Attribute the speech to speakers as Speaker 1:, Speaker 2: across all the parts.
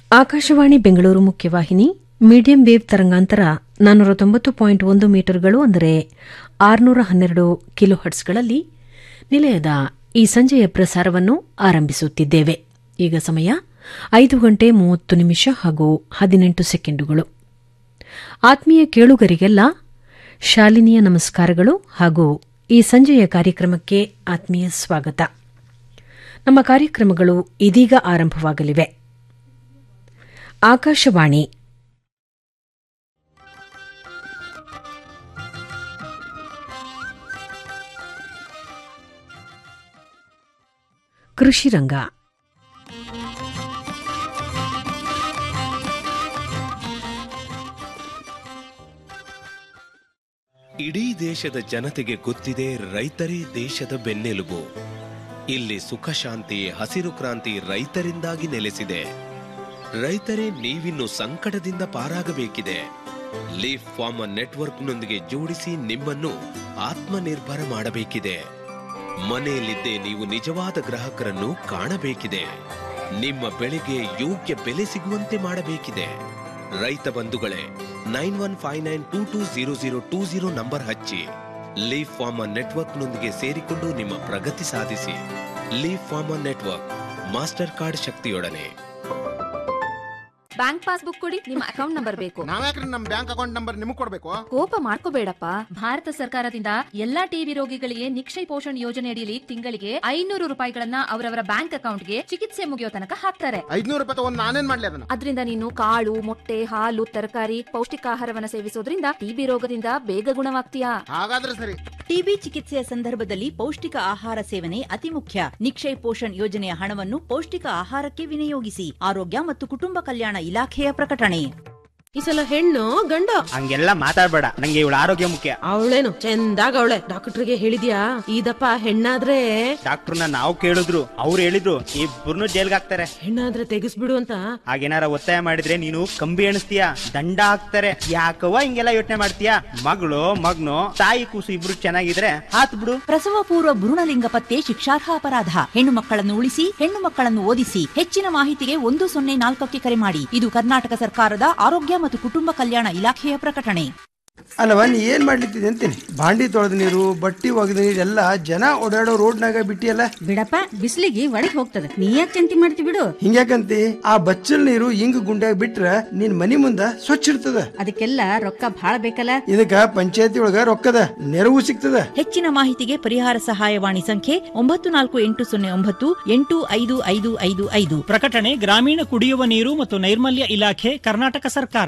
Speaker 1: ಆಕಾಶವಾಣಿ ಬೆಂಗಳೂರು ಮುಖ್ಯವಾಹಿನಿ medium wave ತರಂಗಾಂತರ ನಾನ್ನೂರ ತೊಂಬತ್ತು ಪಾಯಿಂಟ್ ಒಂದು ಮೀಟರ್ಗಳು ಅಂದರೆ ಆರುನೂರ ಹನ್ನೆರಡು ಕಿಲೋ ಹರ್ಟ್ಸ್ಗಳಲ್ಲಿ ನಿಲಯದ ಈ ಸಂಜೆಯ ಪ್ರಸಾರವನ್ನು ಆರಂಭಿಸುತ್ತಿದ್ದೇವೆ ಈಗ ಸಮಯ ಐದು ಗಂಟೆ ಮೂವತ್ತು ನಿಮಿಷ ಹಾಗೂ ಹದಿನೆಂಟು ಸೆಕೆಂಡುಗಳು ಆತ್ಮೀಯ ಕೇಳುಗರಿಗೆಲ್ಲ ಶಾಲಿನಿಯ ನಮಸ್ಕಾರಗಳು ಹಾಗೂ ಈ ಸಂಜೆಯ ಕಾರ್ಯಕ್ರಮಕ್ಕೆ ಆತ್ಮೀಯ ಸ್ವಾಗತ ನಮ್ಮ ಕಾರ್ಯಕ್ರಮಗಳು ಇದೀಗ ಆರಂಭವಾಗಲಿವೆ ಆಕಾಶವಾಣಿ ಕೃಷಿ ರಂಗ
Speaker 2: ಇಡೀ ದೇಶದ ಜನತೆಗೆ ಗೊತ್ತಿದೆ ರೈತರೇ ದೇಶದ ಬೆನ್ನೆಲುಬು ಇಲ್ಲಿ ಸುಖ ಶಾಂತಿ ಹಸಿರು ಕ್ರಾಂತಿ ರೈತರಿಂದಾಗಿ ನೆಲೆಸಿದೆ ರೈತರೇ ನೀವಿನ್ನು ಸಂಕಟದಿಂದ ಪಾರಾಗಬೇಕಿದೆ ಲೀಫ್ ಫಾರ್ಮರ್ ನೆಟ್ವರ್ಕ್ನೊಂದಿಗೆ ಜೋಡಿಸಿ ನಿಮ್ಮನ್ನು ಆತ್ಮನಿರ್ಭರ ಮಾಡಬೇಕಿದೆ ಮನೆಯಲ್ಲಿದ್ದೇ ನೀವು ನಿಜವಾದ ಗ್ರಾಹಕರನ್ನು ಕಾಣಬೇಕಿದೆ ನಿಮ್ಮ ಬೆಳೆಗೆ ಯೋಗ್ಯ ಬೆಲೆ ಸಿಗುವಂತೆ ಮಾಡಬೇಕಿದೆ ರೈತ ಬಂಧುಗಳೇ nine one five nine two two zero zero two zero number ಹಚ್ಚಿ ಲೀಫ್ ಫಾರ್ಮರ್ ನೆಟ್ವರ್ಕ್ನೊಂದಿಗೆ ಸೇರಿಕೊಂಡು ನಿಮ್ಮ ಪ್ರಗತಿ ಸಾಧಿಸಿ leaf farmer network master card ಶಕ್ತಿಯೊಡನೆ
Speaker 3: ಬ್ಯಾಂಕ್ ಪಾಸ್ಬುಕ್ ಕೊಡಿ ನಿಮ್ಮ ಅಕೌಂಟ್ ನಂಬರ್ ಬೇಕು
Speaker 4: ನಾವ್ಯಾಕ್ರಿ ನಮ್ ಬ್ಯಾಂಕ್ ಅಕೌಂಟ್ ನಂಬರ್ ನಿಮಗ್ ಕೊಡ್ಬೇಕು
Speaker 3: ಕೋಪ ಮಾಡ್ಕೋಬೇಡಪ್ಪ ಭಾರತ ಸರ್ಕಾರದಿಂದ ಎಲ್ಲಾ ಟಿಬಿ ರೋಗಿಗಳಿಗೆ ನಿಕ್ಷಯ ಪೋಷಣ್ ಯೋಜನೆ ಅಡಿಯಲ್ಲಿ ತಿಂಗಳಿಗೆ ಐನೂರು ರೂಪಾಯಿಗಳನ್ನ ಅವರವರ ಬ್ಯಾಂಕ್ ಅಕೌಂಟ್ಗೆ ಚಿಕಿತ್ಸೆ ಮುಗಿಯೋ ತನಕ ಹಾಕ್ತಾರೆ
Speaker 4: ಐದ್ನೂರು ರೂಪಾಯಿ ತಗೊಂಡ್ ನಾನೇನ್ ಮಾಡ್ಲಿ ಅದನ್ನ
Speaker 3: ಅದರಿಂದ ನೀನು ಕಾಳು ಮೊಟ್ಟೆ ಹಾಲು ತರಕಾರಿ ಪೌಷ್ಟಿಕಾಹಾರವನ್ನ ಸೇವಿಸೋದ್ರಿಂದ ಟಿಬಿ ರೋಗದಿಂದ ಬೇಗ ಗುಣವಾಗ್ತೀಯಾ
Speaker 4: ಹಾಗಾದ್ರೆ ಸರಿ
Speaker 5: ಟಿಬಿ ಚಿಕಿತ್ಸೆಯ ಸಂದರ್ಭದಲ್ಲಿ ಪೌಷ್ಟಿಕ ಆಹಾರ ಸೇವನೆ ಅತಿ ಮುಖ್ಯ ನಿಕ್ಷಯ್ ಪೋಷಣ್ ಯೋಜನೆಯ ಹಣವನ್ನು ಪೌಷ್ಟಿಕ ಆಹಾರಕ್ಕೆ ವಿನಿಯೋಗಿಸಿ ಆರೋಗ್ಯ ಮತ್ತು ಕುಟುಂಬ ಕಲ್ಯಾಣ ಇಲಾಖೆಯ ಪ್ರಕಟಣೆ
Speaker 6: ಈ ಸಲ ಹೆಣ್ಣು ಗಂಡ
Speaker 7: ಹಂಗೆಲ್ಲ ಮಾತಾಡ್ಬೇಡ ನಂಗೆ ಇವಳ ಆರೋಗ್ಯ ಮುಖ್ಯ
Speaker 6: ಅವಳೇನು ಚಂದಾಗ ಅವಳೆ ಡಾಕ್ಟರ್ಗೆ ಹೇಳಿದ್ಯಾ ಇದಪ್ಪ ಹೆಣ್ಣಾದ್ರೆ
Speaker 7: ಡಾಕ್ಟರ್ನ ನಾವು ಕೇಳಿದ್ರು ಅವ್ರು ಹೇಳಿದ್ರು ಇಬ್ಬರನ್ನು ಜೈಲ್ಗೆ ಹಾಕ್ತಾರೆ
Speaker 6: ಹೆಣ್ಣಾದ್ರೆ ತೆಗಿಸ್ಬಿಡು ಅಂತ
Speaker 7: ಹಾಗೇನಾರ ಒತ್ತಾಯ ಮಾಡಿದ್ರೆ ನೀನು ಕಂಬಿ ಎಣಿಸ್ತೀಯ ದಂಡ ಹಾಕ್ತಾರೆ ಯಾಕವ್ವ ಹಿಂಗೆಲ್ಲ ಯೋಚನೆ ಮಾಡ್ತೀಯ ಮಗಳು ಮಗ್ನು ತಾಯಿ ಕೂಸು ಇಬ್ರು ಚೆನ್ನಾಗಿದ್ರೆ ಹಾತ್ ಬಿಡು
Speaker 5: ಪ್ರಸವ ಪೂರ್ವ ಭ್ರೂಣಲಿಂಗ ಪತ್ತೆ ಶಿಕ್ಷಾರ್ಹ ಅಪರಾಧ ಹೆಣ್ಣು ಮಕ್ಕಳನ್ನು ಉಳಿಸಿ ಹೆಣ್ಣು ಮಕ್ಕಳನ್ನು ಓದಿಸಿ ಹೆಚ್ಚಿನ ಮಾಹಿತಿಗೆ ಒಂದು ಸೊನ್ನೆ ನಾಲ್ಕಕ್ಕೆ ಕರೆ ಮಾಡಿ ಇದು ಕರ್ನಾಟಕ ಸರ್ಕಾರದ ಆರೋಗ್ಯ ಮತ್ತು ಕುಟುಂಬ ಕಲ್ಯಾಣ ಇಲಾಖೆಯ ಪ್ರಕಟಣೆ
Speaker 8: ಅಲ್ಲವ ನೀ ಏನ್ ಮಾಡ್ಲಿತ್ತಿದೆ ಅಂತೀನಿ ಬಾಂಡಿ ತೊಳೆದ ನೀರು ಬಟ್ಟಿ ಒಗೆದ ನೀರು ಎಲ್ಲ ಜನ ಓಡಾಡೋ ರೋಡ್ನಾಗ ಬಿಟ್ಟಿಯಲ್ಲ
Speaker 9: ಬಿಡಪ್ಪ ಬಿಸಿಲಿಗೆ ಒಳಗ್ ಹೋಗ್ತದೆ ನೀ ಯಾಕೆ ಚಿಂತೆ ಮಾಡ್ತಿ ಬಿಡು
Speaker 8: ಹಿಂಗ್ಯಾಕಂತಿ ಆ ಬಚ್ಚಲ್ ನೀರು ಹಿಂಗ್ ಗುಂಡ್ಯಾಗ ಬಿಟ್ರ ನಿನ್ ಮನಿ ಮುಂದ ಸ್ವಚ್ಛ ಇರ್ತದ
Speaker 9: ಅದಕ್ಕೆಲ್ಲ ರೊಕ್ಕ ಭಾಳ ಬೇಕಲ್ಲ
Speaker 8: ಇದಕ್ಕ ಪಂಚಾಯತಿ ಒಳಗ ರೊಕ್ಕದ ನೆರವು ಸಿಗ್ತದ
Speaker 5: ಹೆಚ್ಚಿನ ಮಾಹಿತಿಗೆ ಪರಿಹಾರ ಸಹಾಯವಾಣಿ ಸಂಖ್ಯೆ ಒಂಬತ್ತು ನಾಲ್ಕು ಎಂಟು ಸೊನ್ನೆ ಒಂಬತ್ತು ಎಂಟು ಐದು ಐದು ಐದು ಐದು
Speaker 10: ಪ್ರಕಟಣೆ ಗ್ರಾಮೀಣ ಕುಡಿಯುವ ನೀರು ಮತ್ತು ನೈರ್ಮಲ್ಯ ಇಲಾಖೆ ಕರ್ನಾಟಕ ಸರ್ಕಾರ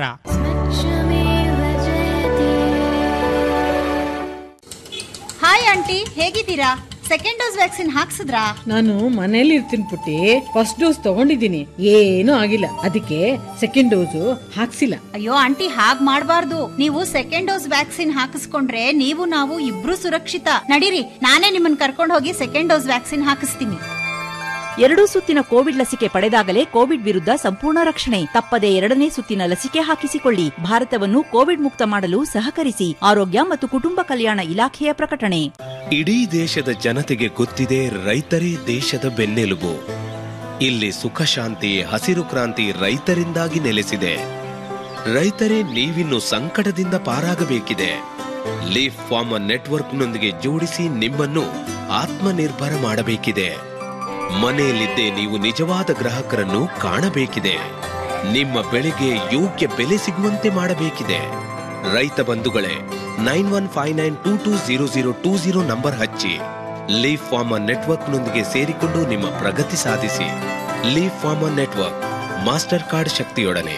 Speaker 11: ಹಾಯ್ ಆಂಟಿ ಹೇಗಿದ್ದೀರಾ ಸೆಕೆಂಡ್ ಡೋಸ್ ವ್ಯಾಕ್ಸಿನ್ ಹಾಕ್ಸಿದ್ರಾ
Speaker 6: ನಾನು ಮನೇಲಿ ಇರ್ತೀನಿ ಪುಟ್ಟಿ ಫಸ್ಟ್ ಡೋಸ್ ತಗೊಂಡಿದ್ದೀನಿ ಏನೂ ಆಗಿಲ್ಲ ಅದಕ್ಕೆ ಸೆಕೆಂಡ್ ಡೋಸು ಹಾಕ್ಸಿಲ್ಲ
Speaker 11: ಅಯ್ಯೋ ಆಂಟಿ ಹಾಗ್ ಮಾಡ್ಬಾರ್ದು ನೀವು ಸೆಕೆಂಡ್ ಡೋಸ್ ವ್ಯಾಕ್ಸಿನ್ ಹಾಕಿಸ್ಕೊಂಡ್ರೆ ನೀವು ನಾವು ಇಬ್ರು ಸುರಕ್ಷಿತ ನಡೀರಿ ನಾನೇ ನಿಮ್ಮನ್ನ ಕರ್ಕೊಂಡು ಹೋಗಿ ಸೆಕೆಂಡ್ ಡೋಸ್ ವ್ಯಾಕ್ಸಿನ್ ಹಾಕಿಸ್ತೀನಿ
Speaker 5: ಎರಡೂ ಸುತ್ತಿನ ಕೋವಿಡ್ ಲಸಿಕೆ ಪಡೆದಾಗಲೇ ಕೋವಿಡ್ ವಿರುದ್ಧ ಸಂಪೂರ್ಣ ರಕ್ಷಣೆ ತಪ್ಪದೆ ಎರಡನೇ ಸುತ್ತಿನ ಲಸಿಕೆ ಹಾಕಿಸಿಕೊಳ್ಳಿ ಭಾರತವನ್ನು ಕೋವಿಡ್ ಮುಕ್ತ ಮಾಡಲು ಸಹಕರಿಸಿ ಆರೋಗ್ಯ ಮತ್ತು ಕುಟುಂಬ ಕಲ್ಯಾಣ ಇಲಾಖೆಯ ಪ್ರಕಟಣೆ
Speaker 2: ಇಡೀ ದೇಶದ ಜನತೆಗೆ ಗೊತ್ತಿದೆ ರೈತರೇ ದೇಶದ ಬೆನ್ನೆಲುಬು ಇಲ್ಲಿ ಸುಖ ಶಾಂತಿ ಹಸಿರು ಕ್ರಾಂತಿ ರೈತರಿಂದಾಗಿ ನೆಲೆಸಿದೆ ರೈತರೇ ನೀವಿನ್ನು ಸಂಕಟದಿಂದ ಪಾರಾಗಬೇಕಿದೆ ಲೀಫ್ ಫಾರ್ಮರ್ ನೆಟ್ವರ್ಕ್ನೊಂದಿಗೆ ಜೋಡಿಸಿ ನಿಮ್ಮನ್ನು ಆತ್ಮನಿರ್ಭರ ಮಾಡಬೇಕಿದೆ ಮನೆಯಲ್ಲಿದ್ದೇ ನೀವು ನಿಜವಾದ ಗ್ರಾಹಕರನ್ನು ಕಾಣಬೇಕಿದೆ ನಿಮ್ಮ ಬೆಳೆಗೆ ಯೋಗ್ಯ ಬೆಲೆ ಸಿಗುವಂತೆ ಮಾಡಬೇಕಿದೆ ರೈತ ಬಂಧುಗಳೇ nine one five nine two two zero zero two zero number ಹಚ್ಚಿ ಲೀಫ್ ಫಾರ್ಮರ್ ನೆಟ್ವರ್ಕ್ನೊಂದಿಗೆ ಸೇರಿಕೊಂಡು ನಿಮ್ಮ ಪ್ರಗತಿ ಸಾಧಿಸಿ leaf farmer network master card ಶಕ್ತಿಯೊಡನೆ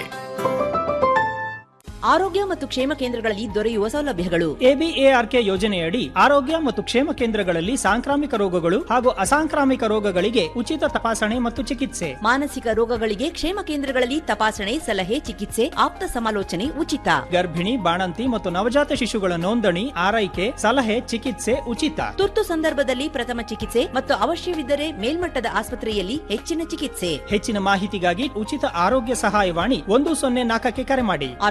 Speaker 5: ಆರೋಗ್ಯ ಮತ್ತು ಕ್ಷೇಮ ಕೇಂದ್ರಗಳಲ್ಲಿ ದೊರೆಯುವ ಸೌಲಭ್ಯಗಳು
Speaker 10: ಎಬಿಎಆರ್ಕೆ ಯೋಜನೆಯಡಿ ಆರೋಗ್ಯ ಮತ್ತು ಕ್ಷೇಮ ಕೇಂದ್ರಗಳಲ್ಲಿ ಸಾಂಕ್ರಾಮಿಕ ರೋಗಗಳು ಹಾಗೂ ಅಸಾಂಕ್ರಾಮಿಕ ರೋಗಗಳಿಗೆ ಉಚಿತ ತಪಾಸಣೆ ಮತ್ತು ಚಿಕಿತ್ಸೆ
Speaker 5: ಮಾನಸಿಕ ರೋಗಗಳಿಗೆ ಕ್ಷೇಮ ಕೇಂದ್ರಗಳಲ್ಲಿ ತಪಾಸಣೆ ಸಲಹೆ ಚಿಕಿತ್ಸೆ ಆಪ್ತ ಸಮಾಲೋಚನೆ ಉಚಿತ
Speaker 10: ಗರ್ಭಿಣಿ ಬಾಣಂತಿ ಮತ್ತು ನವಜಾತ ಶಿಶುಗಳ ನೋಂದಣಿ ಆರೈಕೆ ಸಲಹೆ ಚಿಕಿತ್ಸೆ ಉಚಿತ
Speaker 5: ತುರ್ತು ಸಂದರ್ಭದಲ್ಲಿ ಪ್ರಥಮ ಚಿಕಿತ್ಸೆ ಮತ್ತು ಅವಶ್ಯವಿದ್ದರೆ ಮೇಲ್ಮಟ್ಟದ ಆಸ್ಪತ್ರೆಯಲ್ಲಿ ಹೆಚ್ಚಿನ ಚಿಕಿತ್ಸೆ
Speaker 10: ಹೆಚ್ಚಿನ ಮಾಹಿತಿಗಾಗಿ ಉಚಿತ ಆರೋಗ್ಯ ಸಹಾಯವಾಣಿ ಒಂದು ಸೊನ್ನೆ ನಾಲ್ಕಕ್ಕೆ ಕರೆ ಮಾಡಿ
Speaker 5: ಆರೋಗ್ಯ ಮತ್ತು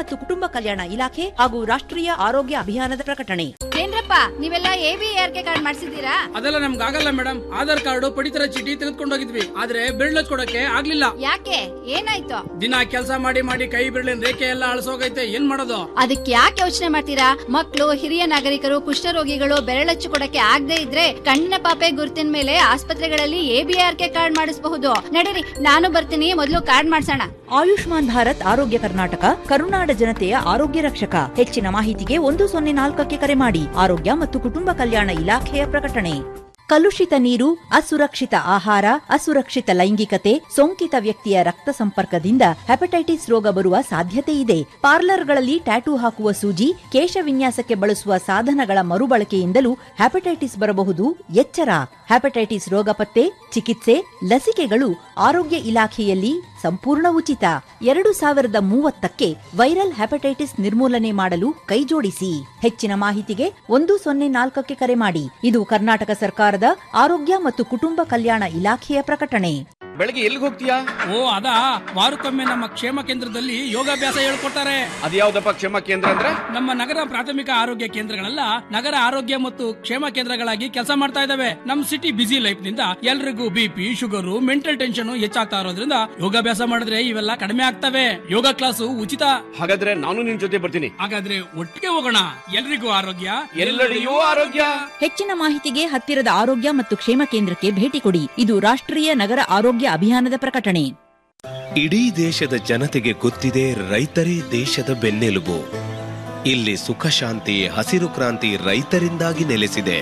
Speaker 5: ಮತ್ತು ಕುಟುಂಬ ಕಲ್ಯಾಣ ಇಲಾಖೆ ಹಾಗೂ ರಾಷ್ಟ್ರೀಯ ಆರೋಗ್ಯ ಅಭಿಯಾನದ ಪ್ರಕಟಣೆ
Speaker 3: ಏನ್ರಪ್ಪ ನೀವೆಲ್ಲ A B R K card ಮಾಡಿಸಿದ್ದೀರಾ
Speaker 12: ಅದೆಲ್ಲ ನಮ್ಗೆ ಆಗಲ್ಲ ಮೇಡಮ್ ಆಧಾರ್ ಕಾರ್ಡ್ ಪಡಿತರ ಚೀಟಿ ತೆಗೆದುಕೊಂಡು ಹೋಗಿದ್ವಿ ಆದ್ರೆ ಬೆರಳು ಕೊಡಕ್ಕೆ ಆಗ್ಲಿಲ್ಲ
Speaker 3: ಯಾಕೆ ಏನಾಯ್ತು
Speaker 12: ದಿನ ಕೆಲಸ ಮಾಡಿ ಮಾಡಿ ಕೈ ಬೆರಳಿನ ರೇಖೆ ಎಲ್ಲ ಅಳಸೋಗೈತೆ ಏನ್ ಮಾಡೋದು
Speaker 3: ಅದಕ್ಕೆ ಯಾಕೆ ಯೋಚನೆ ಮಾಡ್ತೀರಾ ಮಕ್ಕಳು ಹಿರಿಯ ನಾಗರಿಕರು ಕುಷ್ಠರೋಗಿಗಳು ಬೆರಳಚ್ಚು ಕೊಡಕ್ಕೆ ಆಗದೆ ಇದ್ರೆ ಕಣ್ಣಿನ ಪಾಪೆ ಗುರುತಿನ ಮೇಲೆ ಆಸ್ಪತ್ರೆಗಳಲ್ಲಿ ಎಬಿಆರ್ ಕೆ ಕಾರ್ಡ್ ಮಾಡಿಸಬಹುದು ನಡೀರಿ ನಾನು ಬರ್ತೀನಿ ಮೊದಲು ಕಾರ್ಡ್ ಮಾಡ್ಸೋಣ
Speaker 5: ಆಯುಷ್ಮಾನ್ ಭಾರತ್ ಆರೋಗ್ಯ ಕರ್ನಾಟಕ ಕರುನಾಡ ಜನತೆಯ ಆರೋಗ್ಯ ರಕ್ಷಕ ಹೆಚ್ಚಿನ ಮಾಹಿತಿಗೆ ಒಂದು ಸೊನ್ನೆ ನಾಲ್ಕಕ್ಕೆ ಕರೆ ಮಾಡಿ ಆರೋಗ್ಯ ಮತ್ತು ಕುಟುಂಬ ಕಲ್ಯಾಣ ಇಲಾಖೆಯ ಪ್ರಕಟಣೆ ಕಲುಷಿತ ನೀರು ಅಸುರಕ್ಷಿತ ಆಹಾರ ಅಸುರಕ್ಷಿತ ಲೈಂಗಿಕತೆ ಸೋಂಕಿತ ವ್ಯಕ್ತಿಯ ರಕ್ತ ಸಂಪರ್ಕದಿಂದ ಹೆಪಟೈಟಿಸ್ ರೋಗ ಬರುವ ಸಾಧ್ಯತೆ ಇದೆ ಪಾರ್ಲರ್ಗಳಲ್ಲಿ ಟ್ಯಾಟೂ ಹಾಕುವ ಸೂಜಿ ಕೇಶ ವಿನ್ಯಾಸಕ್ಕೆ ಬಳಸುವ ಸಾಧನಗಳ ಮರುಬಳಕೆಯಿಂದಲೂ ಹೆಪಟೈಟಿಸ್ ಬರಬಹುದು ಎಚ್ಚರ ಹೆಪಟೈಟಿಸ್ ರೋಗ ಪತ್ತೆ ಚಿಕಿತ್ಸೆ ಲಸಿಕೆಗಳು ಆರೋಗ್ಯ ಇಲಾಖೆಯಲ್ಲಿ ಸಂಪೂರ್ಣ ಉಚಿತ ಎರಡು ಸಾವಿರದ ಮೂವತ್ತಕ್ಕೆ ವೈರಲ್ ಹೆಪಟೈಟಿಸ್ ನಿರ್ಮೂಲನೆ ಮಾಡಲು ಕೈಜೋಡಿಸಿ ಹೆಚ್ಚಿನ ಮಾಹಿತಿಗೆ ಒಂದು ಸೊನ್ನೆ ನಾಲ್ಕಕ್ಕೆ ಕರೆ ಮಾಡಿ ಇದು ಕರ್ನಾಟಕ ಸರ್ಕಾರದ ಆರೋಗ್ಯ ಮತ್ತು ಕುಟುಂಬ ಕಲ್ಯಾಣ ಇಲಾಖೆಯ ಪ್ರಕಟಣೆ
Speaker 12: ಬೆಳಗ್ಗೆ ಎಲ್ಲಿಗೆ ಹೋಗ್ತೀಯಾ ಓ ಅದಾ ವಾರಕ್ಕೊಮ್ಮೆ ನಮ್ಮ ಕ್ಷೇಮ ಕೇಂದ್ರದಲ್ಲಿ ಯೋಗಾಭ್ಯಾಸ ಹೇಳ್ಕೊಡ್ತಾರೆ
Speaker 13: ಅದ್ಯಾವ್ದಪ್ಪ ಕ್ಷೇಮ ಕೇಂದ್ರ ಅಂದ್ರೆ
Speaker 12: ನಮ್ಮ ನಗರ ಪ್ರಾಥಮಿಕ ಆರೋಗ್ಯ ಕೇಂದ್ರಗಳೆಲ್ಲ ನಗರ ಆರೋಗ್ಯ ಮತ್ತು ಕ್ಷೇಮ ಕೇಂದ್ರಗಳಾಗಿ ಕೆಲಸ ಮಾಡ್ತಾ ಇದಾವೆ ನಮ್ ಸಿಟಿ ಬಿಸಿ ಲೈಫ್ ನಿಂದ ಎಲ್ರಿಗೂ ಬಿಪಿ ಶುಗರ್ ಮೆಂಟಲ್ ಟೆನ್ಷನ್ ಹೆಚ್ಚಾಗ್ತಾ ಇರೋದ್ರಿಂದ ಯೋಗಾಭ್ಯಾಸ ಮಾಡಿದ್ರೆ ಇವೆಲ್ಲ ಕಡಿಮೆ ಆಗ್ತವೆ ಯೋಗ ಕ್ಲಾಸು ಉಚಿತ
Speaker 13: ಹಾಗಾದ್ರೆ ನಾನು ನಿನ್ ಜೊತೆ ಬರ್ತೀನಿ
Speaker 12: ಹಾಗಾದ್ರೆ ಒಟ್ಟಿಗೆ ಹೋಗೋಣ ಎಲ್ರಿಗೂ ಆರೋಗ್ಯ
Speaker 13: ಎಲ್ಲೆಡೆಯೂ ಆರೋಗ್ಯ
Speaker 5: ಹೆಚ್ಚಿನ ಮಾಹಿತಿಗೆ ಹತ್ತಿರದ ಆರೋಗ್ಯ ಮತ್ತು ಕ್ಷೇಮ ಕೇಂದ್ರಕ್ಕೆ ಭೇಟಿ ಕೊಡಿ ಇದು ರಾಷ್ಟ್ರೀಯ ನಗರ ಆರೋಗ್ಯ ಅಭಿಯಾನದ ಪ್ರಕಟಣೆ
Speaker 2: ಇಡೀ ದೇಶದ ಜನತೆಗೆ ಗೊತ್ತಿದೆ ರೈತರೇ ದೇಶದ ಬೆನ್ನೆಲುಬು ಇಲ್ಲಿ ಸುಖ ಶಾಂತಿ ಹಸಿರು ಕ್ರಾಂತಿ ರೈತರಿಂದಾಗಿ ನೆಲೆಸಿದೆ